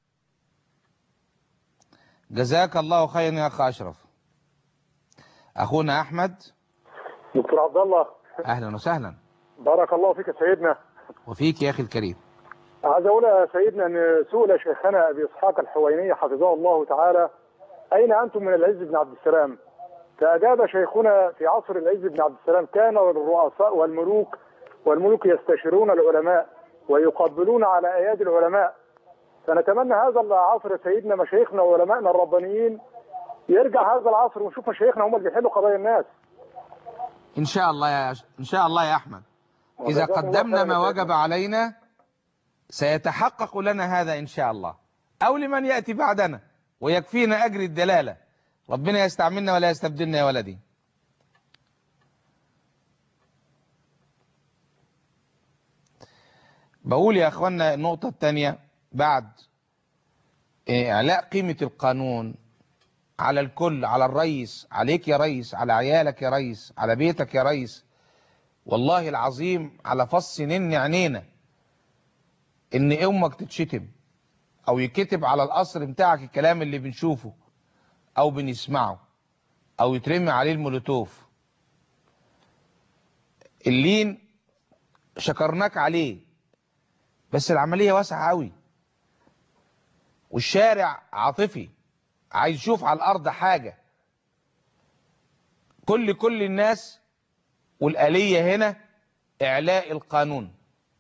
جزاك الله خيرا يا اخ اشرف اخونا احمد دكتور عبد الله اهلا وسهلا بارك الله فيك يا سيدنا وفيك يا اخي الكريم عايز اقول يا سيدنا ان سئل شيخنا ابي اسحاق الحويني حفظه الله تعالى اين انتم من العز بن عبد السلام؟ فاجاب شيخنا في عصر العز بن عبد السلام كان الرؤساء والملوك والملوك يستشيرون العلماء ويقبلون على ايادي العلماء فنتمنى هذا العصر سيدنا مشايخنا وعلمائنا الربانيين يرجع هذا العصر ونشوف مشايخنا هم اللي بيحلوا قضايا الناس ان شاء الله يا ان شاء الله يا احمد اذا وجزاكم الله قدمنا خيرا ما يا وجب علينا سيتحقق لنا هذا ان شاء الله او لمن ياتي بعدنا ويكفينا اجر الدلاله ربنا يستعملنا ولا يستبدلنا يا ولدي بقول يا اخوانا النقطه الثانيه بعد اعلاء قيمه القانون على الكل على الرئيس عليك يا ريس على عيالك يا ريس على بيتك يا ريس والله العظيم على فص نن عينينا ان امك تتشتم او يكتب على القصر بتاعك الكلام اللي بنشوفه او بنسمعه او يترمي عليه المولوتوف اللين شكرناك عليه بس العملية واسعة قوي والشارع عاطفي عايز يشوف على الارض حاجة كل كل الناس والآلية هنا إعلاء القانون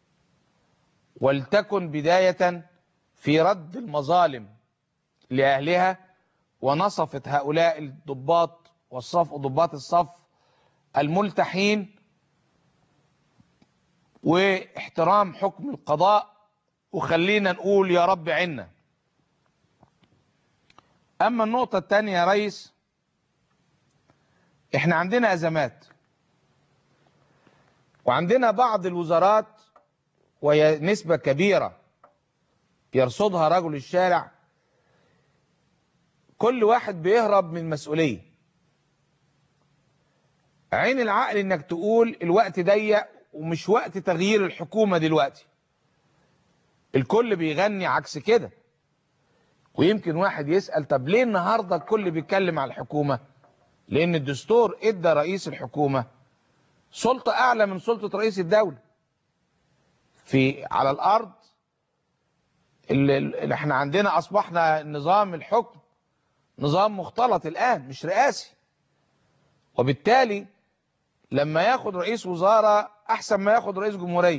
ولتكن بداية في رد المظالم لأهلها ونصفت هؤلاء الضباط والصف ضباط الصف الملتحين واحترام حكم القضاء وخلينا نقول يا رب عنا أما النقطة الثانية يا ريس احنا عندنا أزمات وعندنا بعض الوزارات وهي نسبة كبيرة يرصدها رجل الشارع كل واحد بيهرب من مسؤولية عين العقل انك تقول الوقت ضيق ومش وقت تغيير الحكومة دلوقتي الكل بيغني عكس كده ويمكن واحد يسأل طب ليه النهاردة الكل بيتكلم على الحكومة لان الدستور ادى رئيس الحكومة سلطة اعلى من سلطة رئيس الدولة في على الارض اللي, اللي احنا عندنا اصبحنا نظام الحكم نظام مختلط الان مش رئاسي وبالتالي لما ياخد رئيس وزارة احسن ما ياخد رئيس جمهورية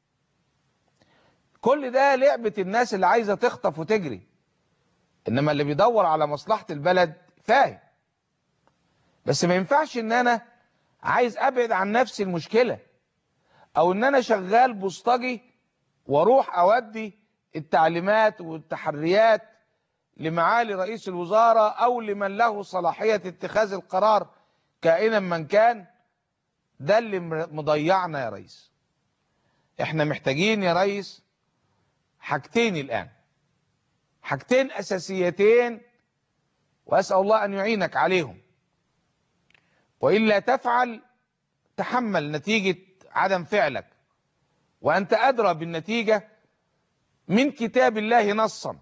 كل ده لعبة الناس اللي عايزة تخطف وتجري انما اللي بيدور على مصلحة البلد فاهم بس ما ينفعش ان انا عايز ابعد عن نفسي المشكلة او ان انا شغال بوسطجي واروح اودي التعليمات والتحريات لمعالي رئيس الوزارة أو لمن له صلاحية اتخاذ القرار كائنا من كان ده اللي مضيعنا يا ريس احنا محتاجين يا ريس حاجتين الآن حاجتين أساسيتين وأسأل الله أن يعينك عليهم وإلا تفعل تحمل نتيجة عدم فعلك وأنت أدرى بالنتيجة من كتاب الله نصا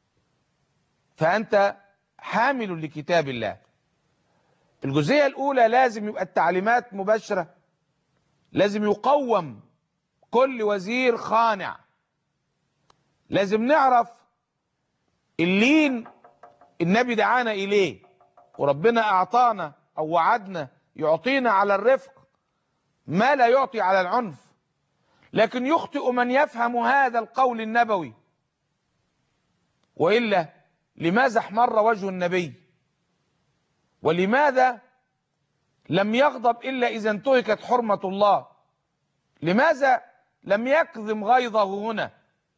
فأنت حامل لكتاب الله الجزئية الأولى لازم يبقى التعليمات مباشرة لازم يقوم كل وزير خانع لازم نعرف اللين النبي دعانا إليه وربنا أعطانا أو وعدنا يعطينا على الرفق ما لا يعطي على العنف لكن يخطئ من يفهم هذا القول النبوي وإلا لماذا احمر وجه النبي ولماذا لم يغضب إلا إذا انتهكت حرمة الله لماذا لم يكظم غيظه هنا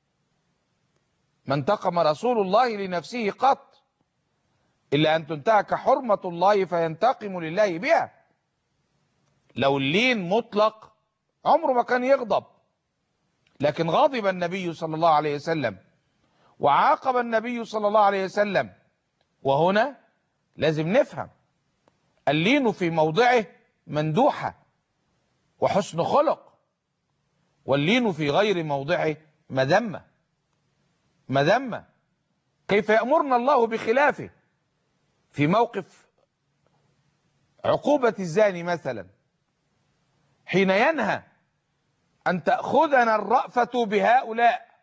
ما انتقم رسول الله لنفسه قط إلا أن تنتهك حرمة الله فينتقم لله بها لو اللين مطلق عمره ما كان يغضب لكن غضب النبي صلى الله عليه وسلم وعاقب النبي صلى الله عليه وسلم وهنا لازم نفهم اللين في موضعه مندوحة وحسن خلق واللين في غير موضعه مذمة مذمة كيف يأمرنا الله بخلافه في موقف عقوبة الزاني مثلا حين ينهى أن تأخذنا الرأفة بهؤلاء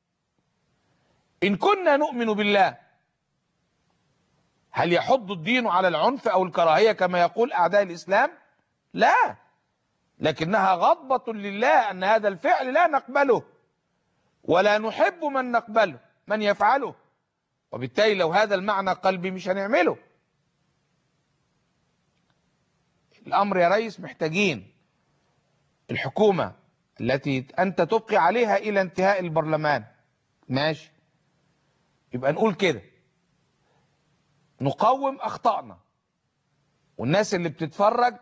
إن كنا نؤمن بالله هل يحض الدين على العنف أو الكراهية كما يقول أعداء الإسلام لا لكنها غضبة لله أن هذا الفعل لا نقبله ولا نحب من نقبله من يفعله وبالتالي لو هذا المعنى قلبي مش هنعمله الأمر يا ريس محتاجين الحكومة التي أنت تبقي عليها إلى انتهاء البرلمان ماشي يبقى نقول كده نقوم أخطائنا والناس اللي بتتفرج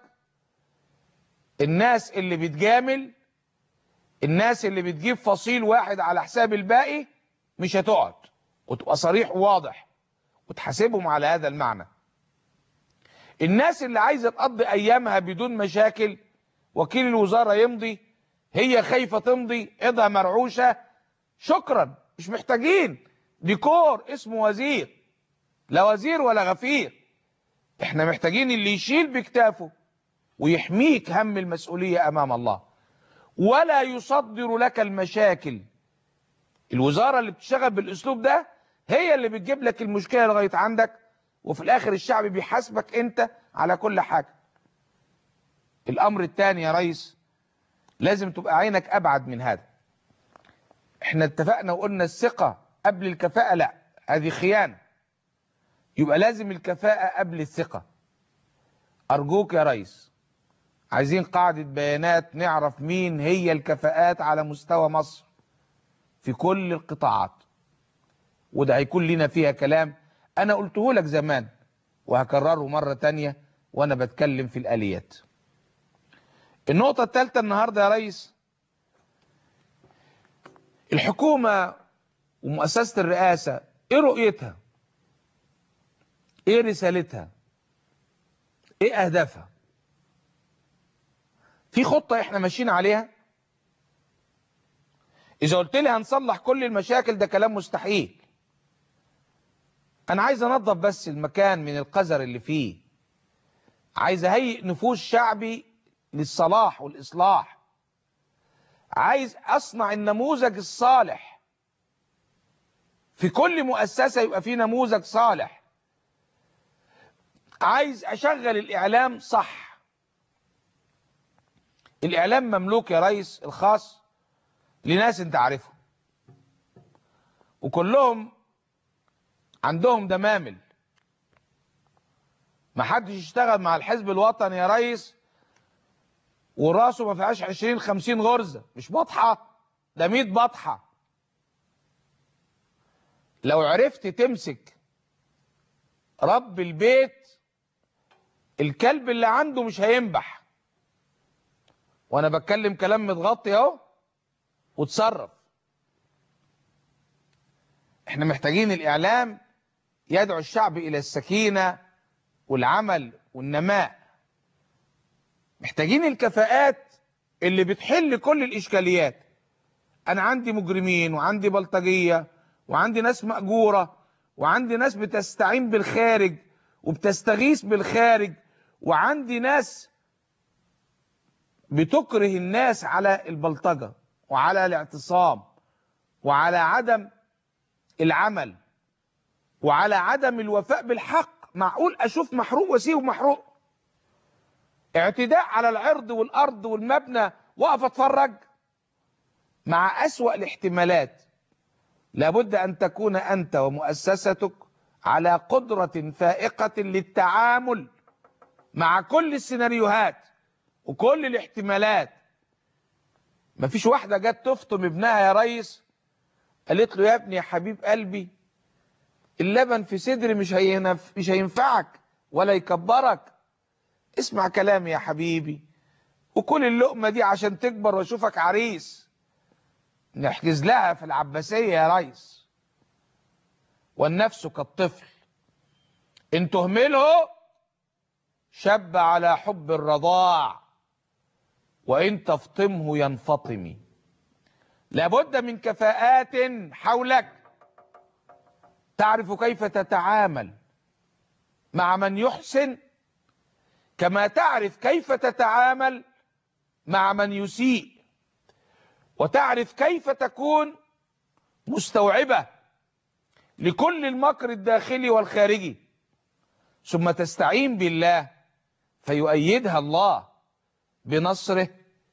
الناس اللي بتجامل الناس اللي بتجيب فصيل واحد على حساب الباقي مش هتقعد وتبقى صريح وواضح وتحاسبهم على هذا المعنى الناس اللي عايزة تقضي أيامها بدون مشاكل وكيل الوزارة يمضي هي خايفة تمضي ايدها مرعوشة شكرا مش محتاجين ديكور اسمه وزير لا وزير ولا غفير احنا محتاجين اللي يشيل بكتافه ويحميك هم المسؤولية امام الله ولا يصدر لك المشاكل الوزارة اللي بتشتغل بالاسلوب ده هي اللي بتجيب لك المشكلة لغاية عندك وفي الاخر الشعب بيحاسبك انت على كل حاجة الامر الثاني يا ريس لازم تبقى عينك ابعد من هذا احنا اتفقنا وقلنا الثقة قبل الكفاءة لا هذه خيانة يبقى لازم الكفاءة قبل الثقة ارجوك يا ريس عايزين قاعدة بيانات نعرف مين هي الكفاءات على مستوى مصر في كل القطاعات وده هيكون لنا فيها كلام انا قلته لك زمان وهكرره مرة تانية وانا بتكلم في الاليات النقطة الثالثة النهاردة يا ريس الحكومة ومؤسسة الرئاسة ايه رؤيتها ايه رسالتها ايه اهدافها في خطة احنا ماشيين عليها اذا قلت لي هنصلح كل المشاكل ده كلام مستحيل انا عايز انظف بس المكان من القذر اللي فيه عايز اهيئ نفوس شعبي للصلاح والإصلاح عايز أصنع النموذج الصالح في كل مؤسسة يبقى في نموذج صالح عايز أشغل الإعلام صح الإعلام مملوك يا ريس الخاص لناس انت عارفهم وكلهم عندهم دمامل ما حدش يشتغل مع الحزب الوطني يا ريس وراسه ما فيهاش 20 50 غرزه مش بطحه ده 100 بطحه لو عرفت تمسك رب البيت الكلب اللي عنده مش هينبح وانا بتكلم كلام متغطي اهو وتصرف احنا محتاجين الاعلام يدعو الشعب الى السكينة والعمل والنماء محتاجين الكفاءات اللي بتحل كل الاشكاليات انا عندي مجرمين وعندي بلطجية وعندي ناس مأجورة وعندي ناس بتستعين بالخارج وبتستغيث بالخارج وعندي ناس بتكره الناس على البلطجة وعلى الاعتصام وعلى عدم العمل وعلى عدم الوفاء بالحق معقول اشوف محروق واسيبه محروق اعتداء على العرض والارض والمبنى واقف اتفرج مع اسوأ الاحتمالات لابد ان تكون انت ومؤسستك على قدرة فائقة للتعامل مع كل السيناريوهات وكل الاحتمالات مفيش واحدة جت تفطم ابنها يا ريس قالت له يا ابني يا حبيب قلبي اللبن في صدري مش هينف... مش هينفعك ولا يكبرك اسمع كلامي يا حبيبي وكل اللقمة دي عشان تكبر واشوفك عريس نحجز لها في العباسية يا ريس والنفس كالطفل ان تهمله شب على حب الرضاع وان تفطمه ينفطم لابد من كفاءات حولك تعرف كيف تتعامل مع من يحسن كما تعرف كيف تتعامل مع من يسيء وتعرف كيف تكون مستوعبة لكل المكر الداخلي والخارجي ثم تستعين بالله فيؤيدها الله بنصره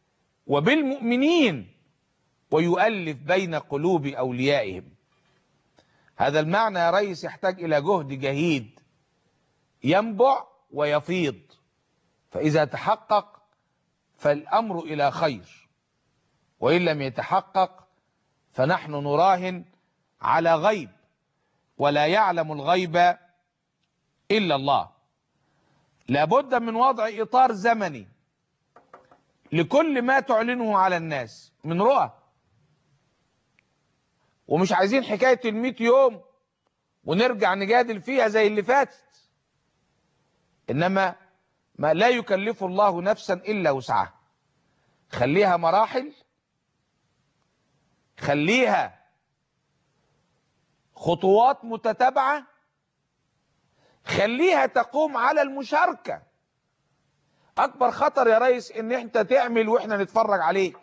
وبالمؤمنين ويؤلف بين قلوب أوليائهم هذا المعنى يا ريس يحتاج إلى جهد جهيد ينبع ويفيض فإذا تحقق فالأمر إلى خير وإن لم يتحقق فنحن نراهن على غيب ولا يعلم الغيب إلا الله لابد من وضع إطار زمني لكل ما تعلنه على الناس من رؤى ومش عايزين حكاية المئة يوم ونرجع نجادل فيها زي اللي فاتت إنما ما لا يكلف الله نفسا إلا وسعها خليها مراحل خليها خطوات متتابعة خليها تقوم على المشاركة أكبر خطر يا ريس إن أنت تعمل وإحنا نتفرج عليك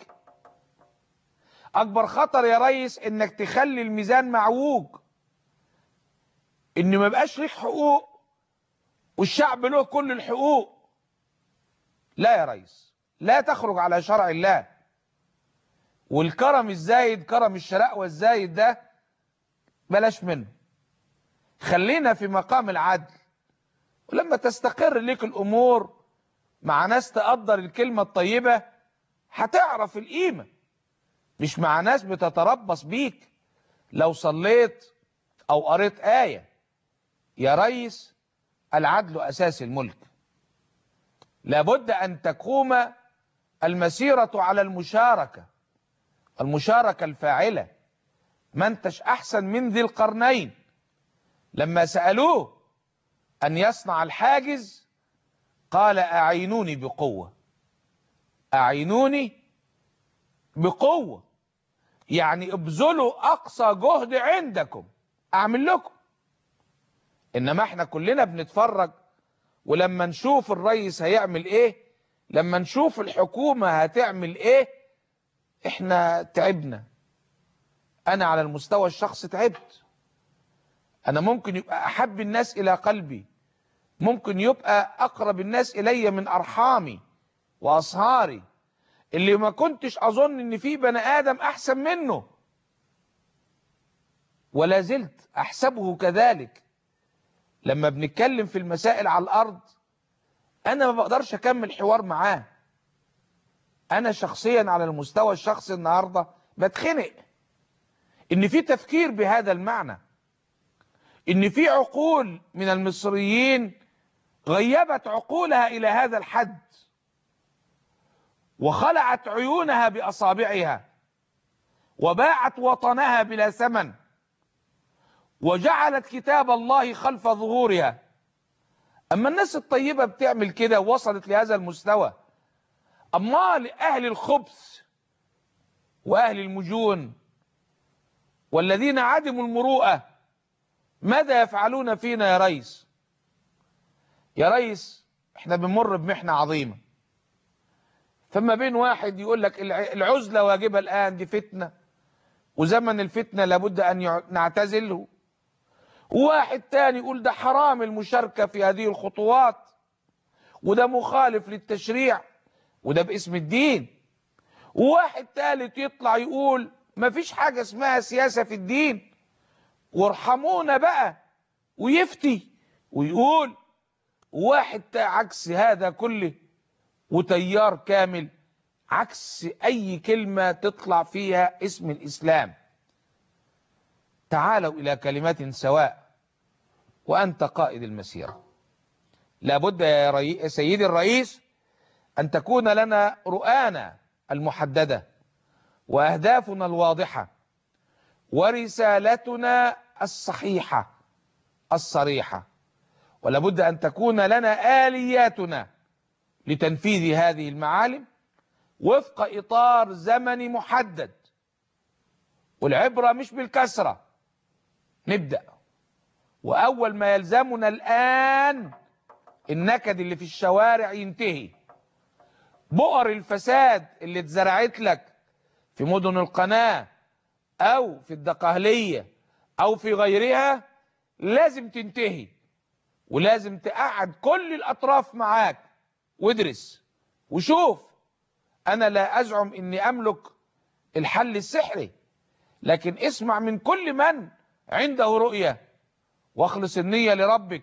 أكبر خطر يا ريس إنك تخلي الميزان معوج إن ما بقاش ليك حقوق والشعب له كل الحقوق لا يا ريس لا تخرج على شرع الله والكرم الزايد كرم الشراء والزايد ده بلاش منه خلينا في مقام العدل ولما تستقر لك الأمور مع ناس تقدر الكلمة الطيبة هتعرف القيمة مش مع ناس بتتربص بيك لو صليت أو قريت آية يا ريس العدل أساس الملك لابد أن تقوم المسيرة على المشاركة المشاركة الفاعلة ما انتش أحسن من ذي القرنين لما سألوه أن يصنع الحاجز قال أعينوني بقوة أعينوني بقوة يعني ابذلوا أقصى جهد عندكم أعمل لكم إنما احنا كلنا بنتفرج ولما نشوف الرئيس هيعمل ايه لما نشوف الحكومة هتعمل ايه احنا تعبنا انا على المستوى الشخصي تعبت انا ممكن يبقى احب الناس الى قلبي ممكن يبقى اقرب الناس الي من ارحامي واصهاري اللي ما كنتش اظن ان في بني ادم احسن منه ولا زلت احسبه كذلك لما بنتكلم في المسائل على الارض انا ما بقدرش اكمل حوار معاه انا شخصيا على المستوى الشخصي النهارده بتخنق ان في تفكير بهذا المعنى ان في عقول من المصريين غيبت عقولها الى هذا الحد وخلعت عيونها باصابعها وباعت وطنها بلا ثمن وجعلت كتاب الله خلف ظهورها اما الناس الطيبة بتعمل كده ووصلت لهذا المستوى اما لأهل الخبث واهل المجون والذين عدموا المروءة ماذا يفعلون فينا يا ريس يا ريس احنا بنمر بمحنة عظيمة فما بين واحد يقول لك الع- العزلة واجبة الآن دي فتنة وزمن الفتنة لابد أن يع- نعتزله وواحد تاني يقول ده حرام المشاركة في هذه الخطوات وده مخالف للتشريع وده باسم الدين وواحد تالت يطلع يقول مفيش حاجة اسمها سياسة في الدين وارحمونا بقى ويفتي ويقول واحد تا- عكس هذا كله وتيار كامل عكس اي كلمة تطلع فيها اسم الاسلام تعالوا الى كلمة سواء وانت قائد المسيرة لابد يا ري... يا سيدي الرئيس ان تكون لنا رؤانا المحددة واهدافنا الواضحة ورسالتنا الصحيحة الصريحة ولابد ان تكون لنا الياتنا لتنفيذ هذه المعالم وفق اطار زمني محدد والعبرة مش بالكسرة نبدأ واول ما يلزمنا الان النكد اللي في الشوارع ينتهي بؤر الفساد اللي اتزرعت لك في مدن القناة او في الدقهلية او في غيرها لازم تنتهي ولازم تقعد كل الاطراف معاك وادرس وشوف انا لا ازعم اني املك الحل السحري لكن اسمع من كل من عنده رؤية واخلص النية لربك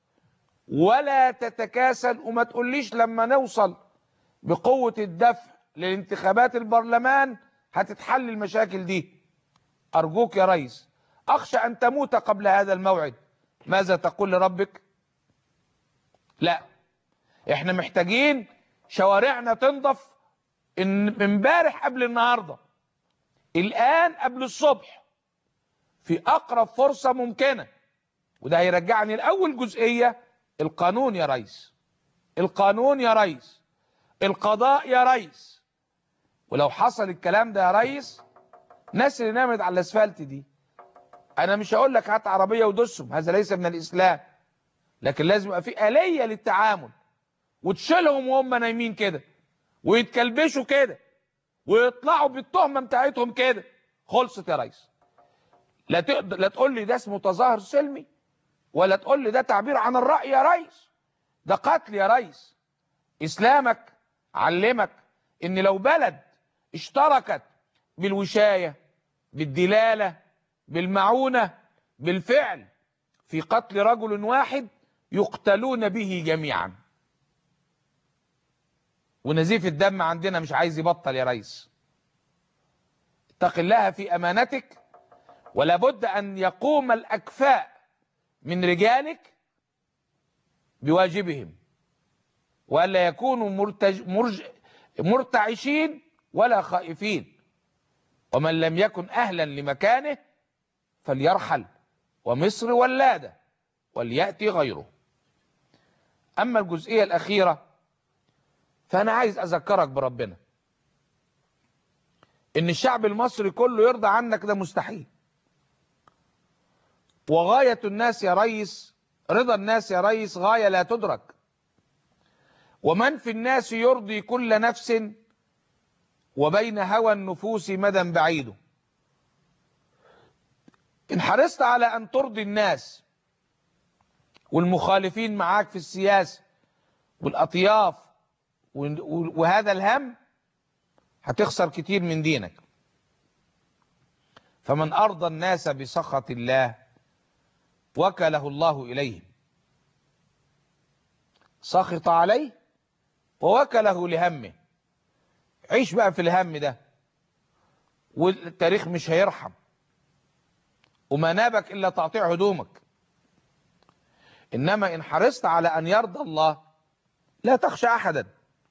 ولا تتكاسل وما تقوليش لما نوصل بقوة الدفع للانتخابات البرلمان هتتحل المشاكل دي ارجوك يا ريس اخشى ان تموت قبل هذا الموعد ماذا تقول لربك لا احنا محتاجين شوارعنا تنضف ان امبارح قبل النهارده الان قبل الصبح في اقرب فرصة ممكنة وده هيرجعني لاول جزئية القانون يا ريس القانون يا ريس القضاء يا ريس ولو حصل الكلام ده يا ريس الناس اللي نامت على الاسفلت دي انا مش هقول لك هات عربية ودسهم هذا ليس من الاسلام لكن لازم يبقى في آلية للتعامل وتشيلهم وهم نايمين كده ويتكلبشوا كده ويطلعوا بالتهمة بتاعتهم كده خلصت يا ريس لا تقدر لا تقول لي ده اسمه تظاهر سلمي ولا تقول لي ده تعبير عن الرأي يا ريس ده قتل يا ريس اسلامك علمك ان لو بلد اشتركت بالوشاية بالدلالة بالمعونة بالفعل في قتل رجل واحد يقتلون به جميعا ونزيف الدم عندنا مش عايز يبطل يا ريس اتق الله في امانتك ولا بد ان يقوم الاكفاء من رجالك بواجبهم والا يكونوا مرتج مرج مرتعشين ولا خائفين ومن لم يكن اهلا لمكانه فليرحل ومصر ولاده ولياتي غيره اما الجزئيه الاخيره فانا عايز اذكرك بربنا ان الشعب المصري كله يرضى عنك ده مستحيل وغاية الناس يا ريس رضا الناس يا ريس غاية لا تدرك ومن في الناس يرضي كل نفس وبين هوى النفوس مدى بعيد إن حرصت على أن ترضي الناس والمخالفين معاك في السياسة والأطياف وهذا الهم هتخسر كتير من دينك فمن أرضى الناس بسخط الله وكله الله إليهم سخط عليه ووكله لهمه عيش بقى في الهم ده والتاريخ مش هيرحم وما نابك إلا تقطيع هدومك إنما إن حرصت على أن يرضى الله لا تخشى أحدا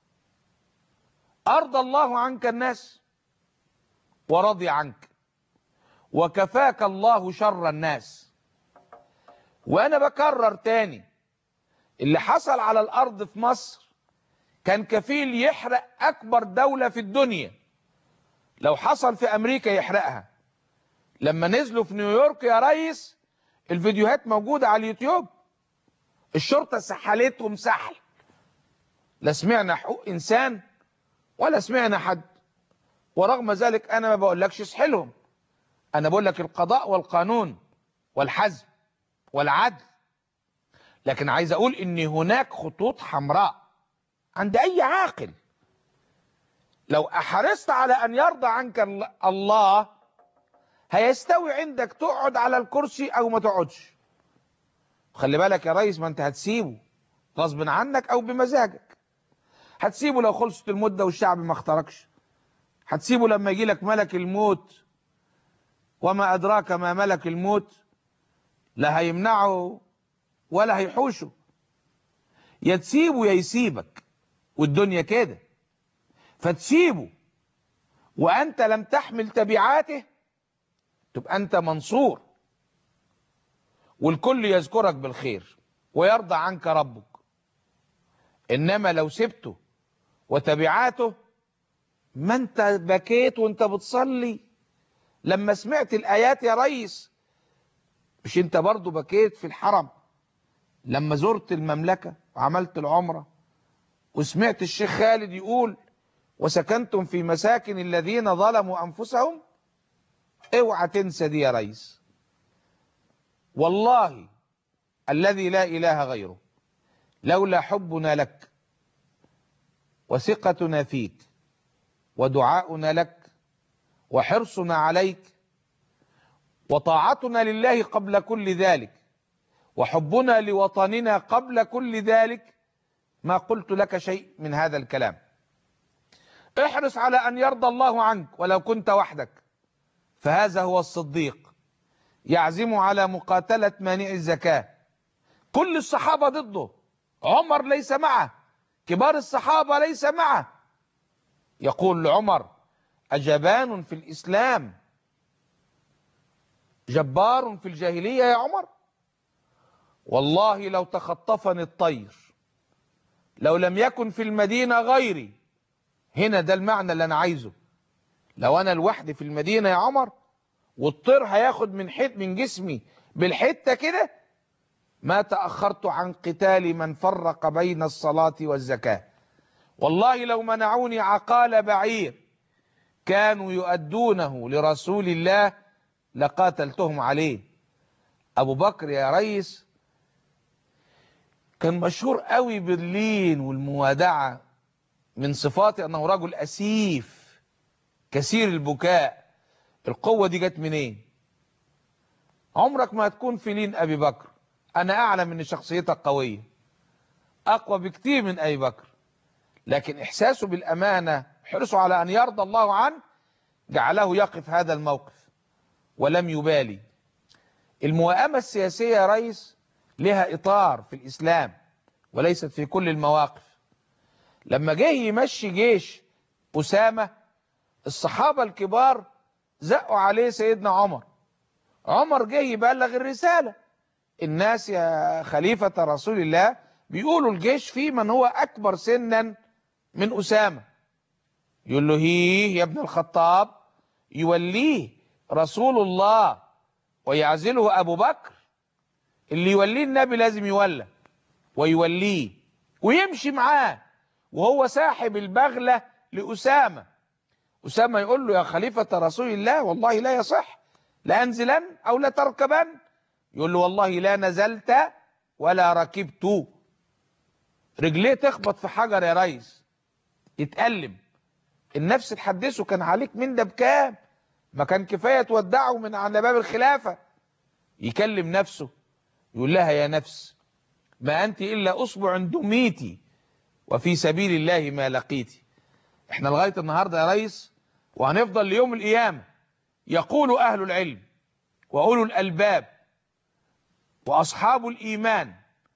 أرضى الله عنك الناس ورضي عنك وكفاك الله شر الناس وأنا بكرر تاني اللي حصل على الأرض في مصر كان كفيل يحرق أكبر دولة في الدنيا لو حصل في أمريكا يحرقها لما نزلوا في نيويورك يا ريس الفيديوهات موجودة على اليوتيوب الشرطة سحلتهم سحل لا سمعنا حقوق إنسان ولا سمعنا حد ورغم ذلك أنا ما بقولكش اسحلهم أنا بقول لك القضاء والقانون والحزم والعدل لكن عايز أقول إن هناك خطوط حمراء عند أي عاقل لو أحرصت على أن يرضى عنك الله هيستوي عندك تقعد على الكرسي أو ما تقعدش خلي بالك يا ريس ما أنت هتسيبه غصب عنك أو بمزاجك هتسيبه لو خلصت المدة والشعب ما اختاركش هتسيبه لما يجي لك ملك الموت وما أدراك ما ملك الموت لا هيمنعه ولا هيحوشه يا تسيبه يا يسيبك والدنيا كده فتسيبه وأنت لم تحمل تبعاته تبقى أنت منصور والكل يذكرك بالخير ويرضى عنك ربك إنما لو سبته وتبعاته ما أنت بكيت وأنت بتصلي لما سمعت الآيات يا ريس مش أنت برضو بكيت في الحرم لما زرت المملكة وعملت العمرة وسمعت الشيخ خالد يقول وسكنتم في مساكن الذين ظلموا أنفسهم اوعى تنسى دي يا ريس والله الذي لا إله غيره لولا حبنا لك وثقتنا فيك ودعاؤنا لك وحرصنا عليك وطاعتنا لله قبل كل ذلك وحبنا لوطننا قبل كل ذلك ما قلت لك شيء من هذا الكلام احرص على أن يرضى الله عنك ولو كنت وحدك فهذا هو الصديق يعزم على مقاتلة مانع الزكاة كل الصحابة ضده عمر ليس معه كبار الصحابة ليس معه يقول لعمر أجبان في الإسلام جبار في الجاهلية يا عمر والله لو تخطفني الطير لو لم يكن في المدينة غيري هنا ده المعنى اللي أنا عايزه لو أنا لوحدي في المدينة يا عمر والطير هياخد من حت من جسمي بالحتة كده ما تأخرت عن قتال من فرق بين الصلاة والزكاة والله لو منعوني عقال بعير كانوا يؤدونه لرسول الله لقاتلتهم عليه أبو بكر يا ريس كان مشهور قوي باللين والموادعة من صفاته أنه رجل أسيف كثير البكاء القوة دي جت منين عمرك ما هتكون في لين أبي بكر أنا أعلم أن شخصيتك قوية أقوى بكتير من أبي بكر لكن إحساسه بالأمانة حرصه على أن يرضى الله عنه جعله يقف هذا الموقف ولم يبالي الموائمة السياسية يا ريس لها إطار في الإسلام وليست في كل المواقف لما جه يمشي جيش أسامة الصحابة الكبار زقوا عليه سيدنا عمر عمر جه يبلغ الرسالة الناس يا خليفة رسول الله بيقولوا الجيش فيه من هو أكبر سنا من أسامة يقول له هيه يا ابن الخطاب يوليه رسول الله ويعزله أبو بكر اللي يوليه النبي لازم يولى ويوليه ويمشي معاه وهو ساحب البغلة لأسامة أسامة يقول له يا خليفة رسول الله والله لا يصح لأنزلن أو لا تركبن يقول له والله لا نزلت ولا ركبت رجليه تخبط في حجر يا ريس يتألم النفس تحدثه كان عليك من ده بكام ما كان كفاية تودعه من على باب الخلافة يكلم نفسه يقول لها يا نفس ما أنت إلا أصبع دميتي وفي سبيل الله ما لقيتي احنا لغاية النهاردة يا ريس وهنفضل ليوم القيامة يقول أهل العلم وأولو الألباب وأصحاب الإيمان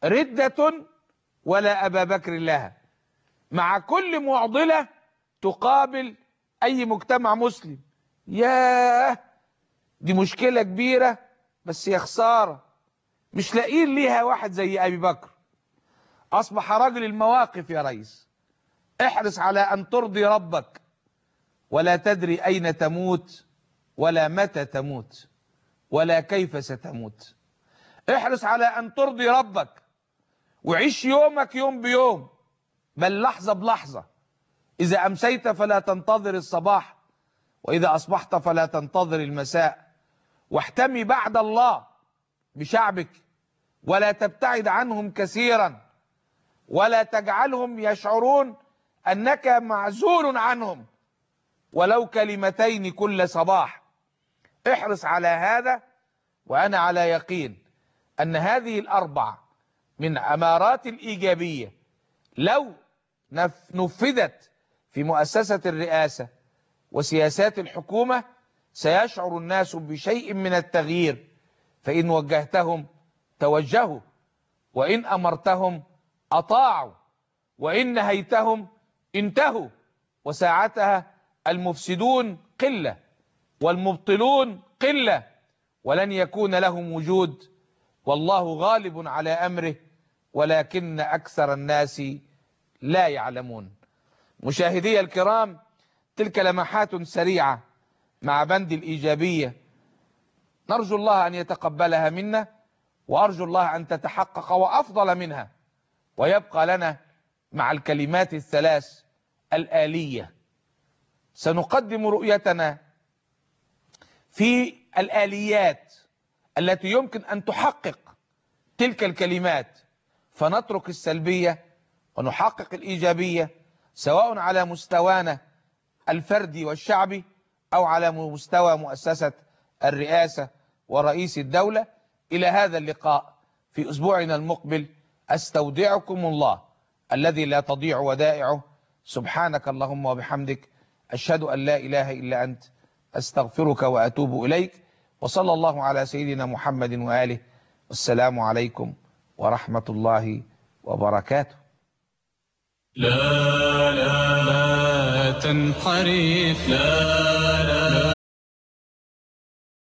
ردة ولا أبا بكر لها مع كل معضلة تقابل أي مجتمع مسلم ياه دي مشكلة كبيرة بس يا خسارة مش لاقيين ليها واحد زي أبي بكر أصبح رجل المواقف يا ريس احرص على أن ترضي ربك ولا تدري أين تموت ولا متى تموت ولا كيف ستموت احرص على أن ترضي ربك وعيش يومك يوم بيوم بل لحظة بلحظة إذا أمسيت فلا تنتظر الصباح وإذا أصبحت فلا تنتظر المساء واحتمي بعد الله بشعبك ولا تبتعد عنهم كثيرا ولا تجعلهم يشعرون أنك معزول عنهم ولو كلمتين كل صباح احرص على هذا وأنا على يقين أن هذه الأربع من أمارات الإيجابية لو نفذت في مؤسسة الرئاسة وسياسات الحكومة سيشعر الناس بشيء من التغيير فإن وجهتهم توجهوا وإن أمرتهم أطاعوا وإن نهيتهم انتهوا وساعتها المفسدون قلة والمبطلون قلة ولن يكون لهم وجود والله غالب على أمره ولكن أكثر الناس لا يعلمون مشاهدي الكرام تلك لمحات سريعة مع بند الإيجابية نرجو الله أن يتقبلها منا وأرجو الله أن تتحقق وأفضل منها ويبقى لنا مع الكلمات الثلاث الآلية سنقدم رؤيتنا في الآليات التي يمكن أن تحقق تلك الكلمات فنترك السلبية ونحقق الإيجابية سواء على مستوانا الفردي والشعبي أو على مستوى مؤسسة الرئاسة ورئيس الدولة إلى هذا اللقاء في أسبوعنا المقبل أستودعكم الله الذي لا تضيع ودائعه سبحانك اللهم وبحمدك أشهد أن لا إله إلا أنت أستغفرك وأتوب إليك وصلى الله على سيدنا محمد وآله والسلام عليكم ورحمة الله وبركاته لا لا لا تنحرف لا لا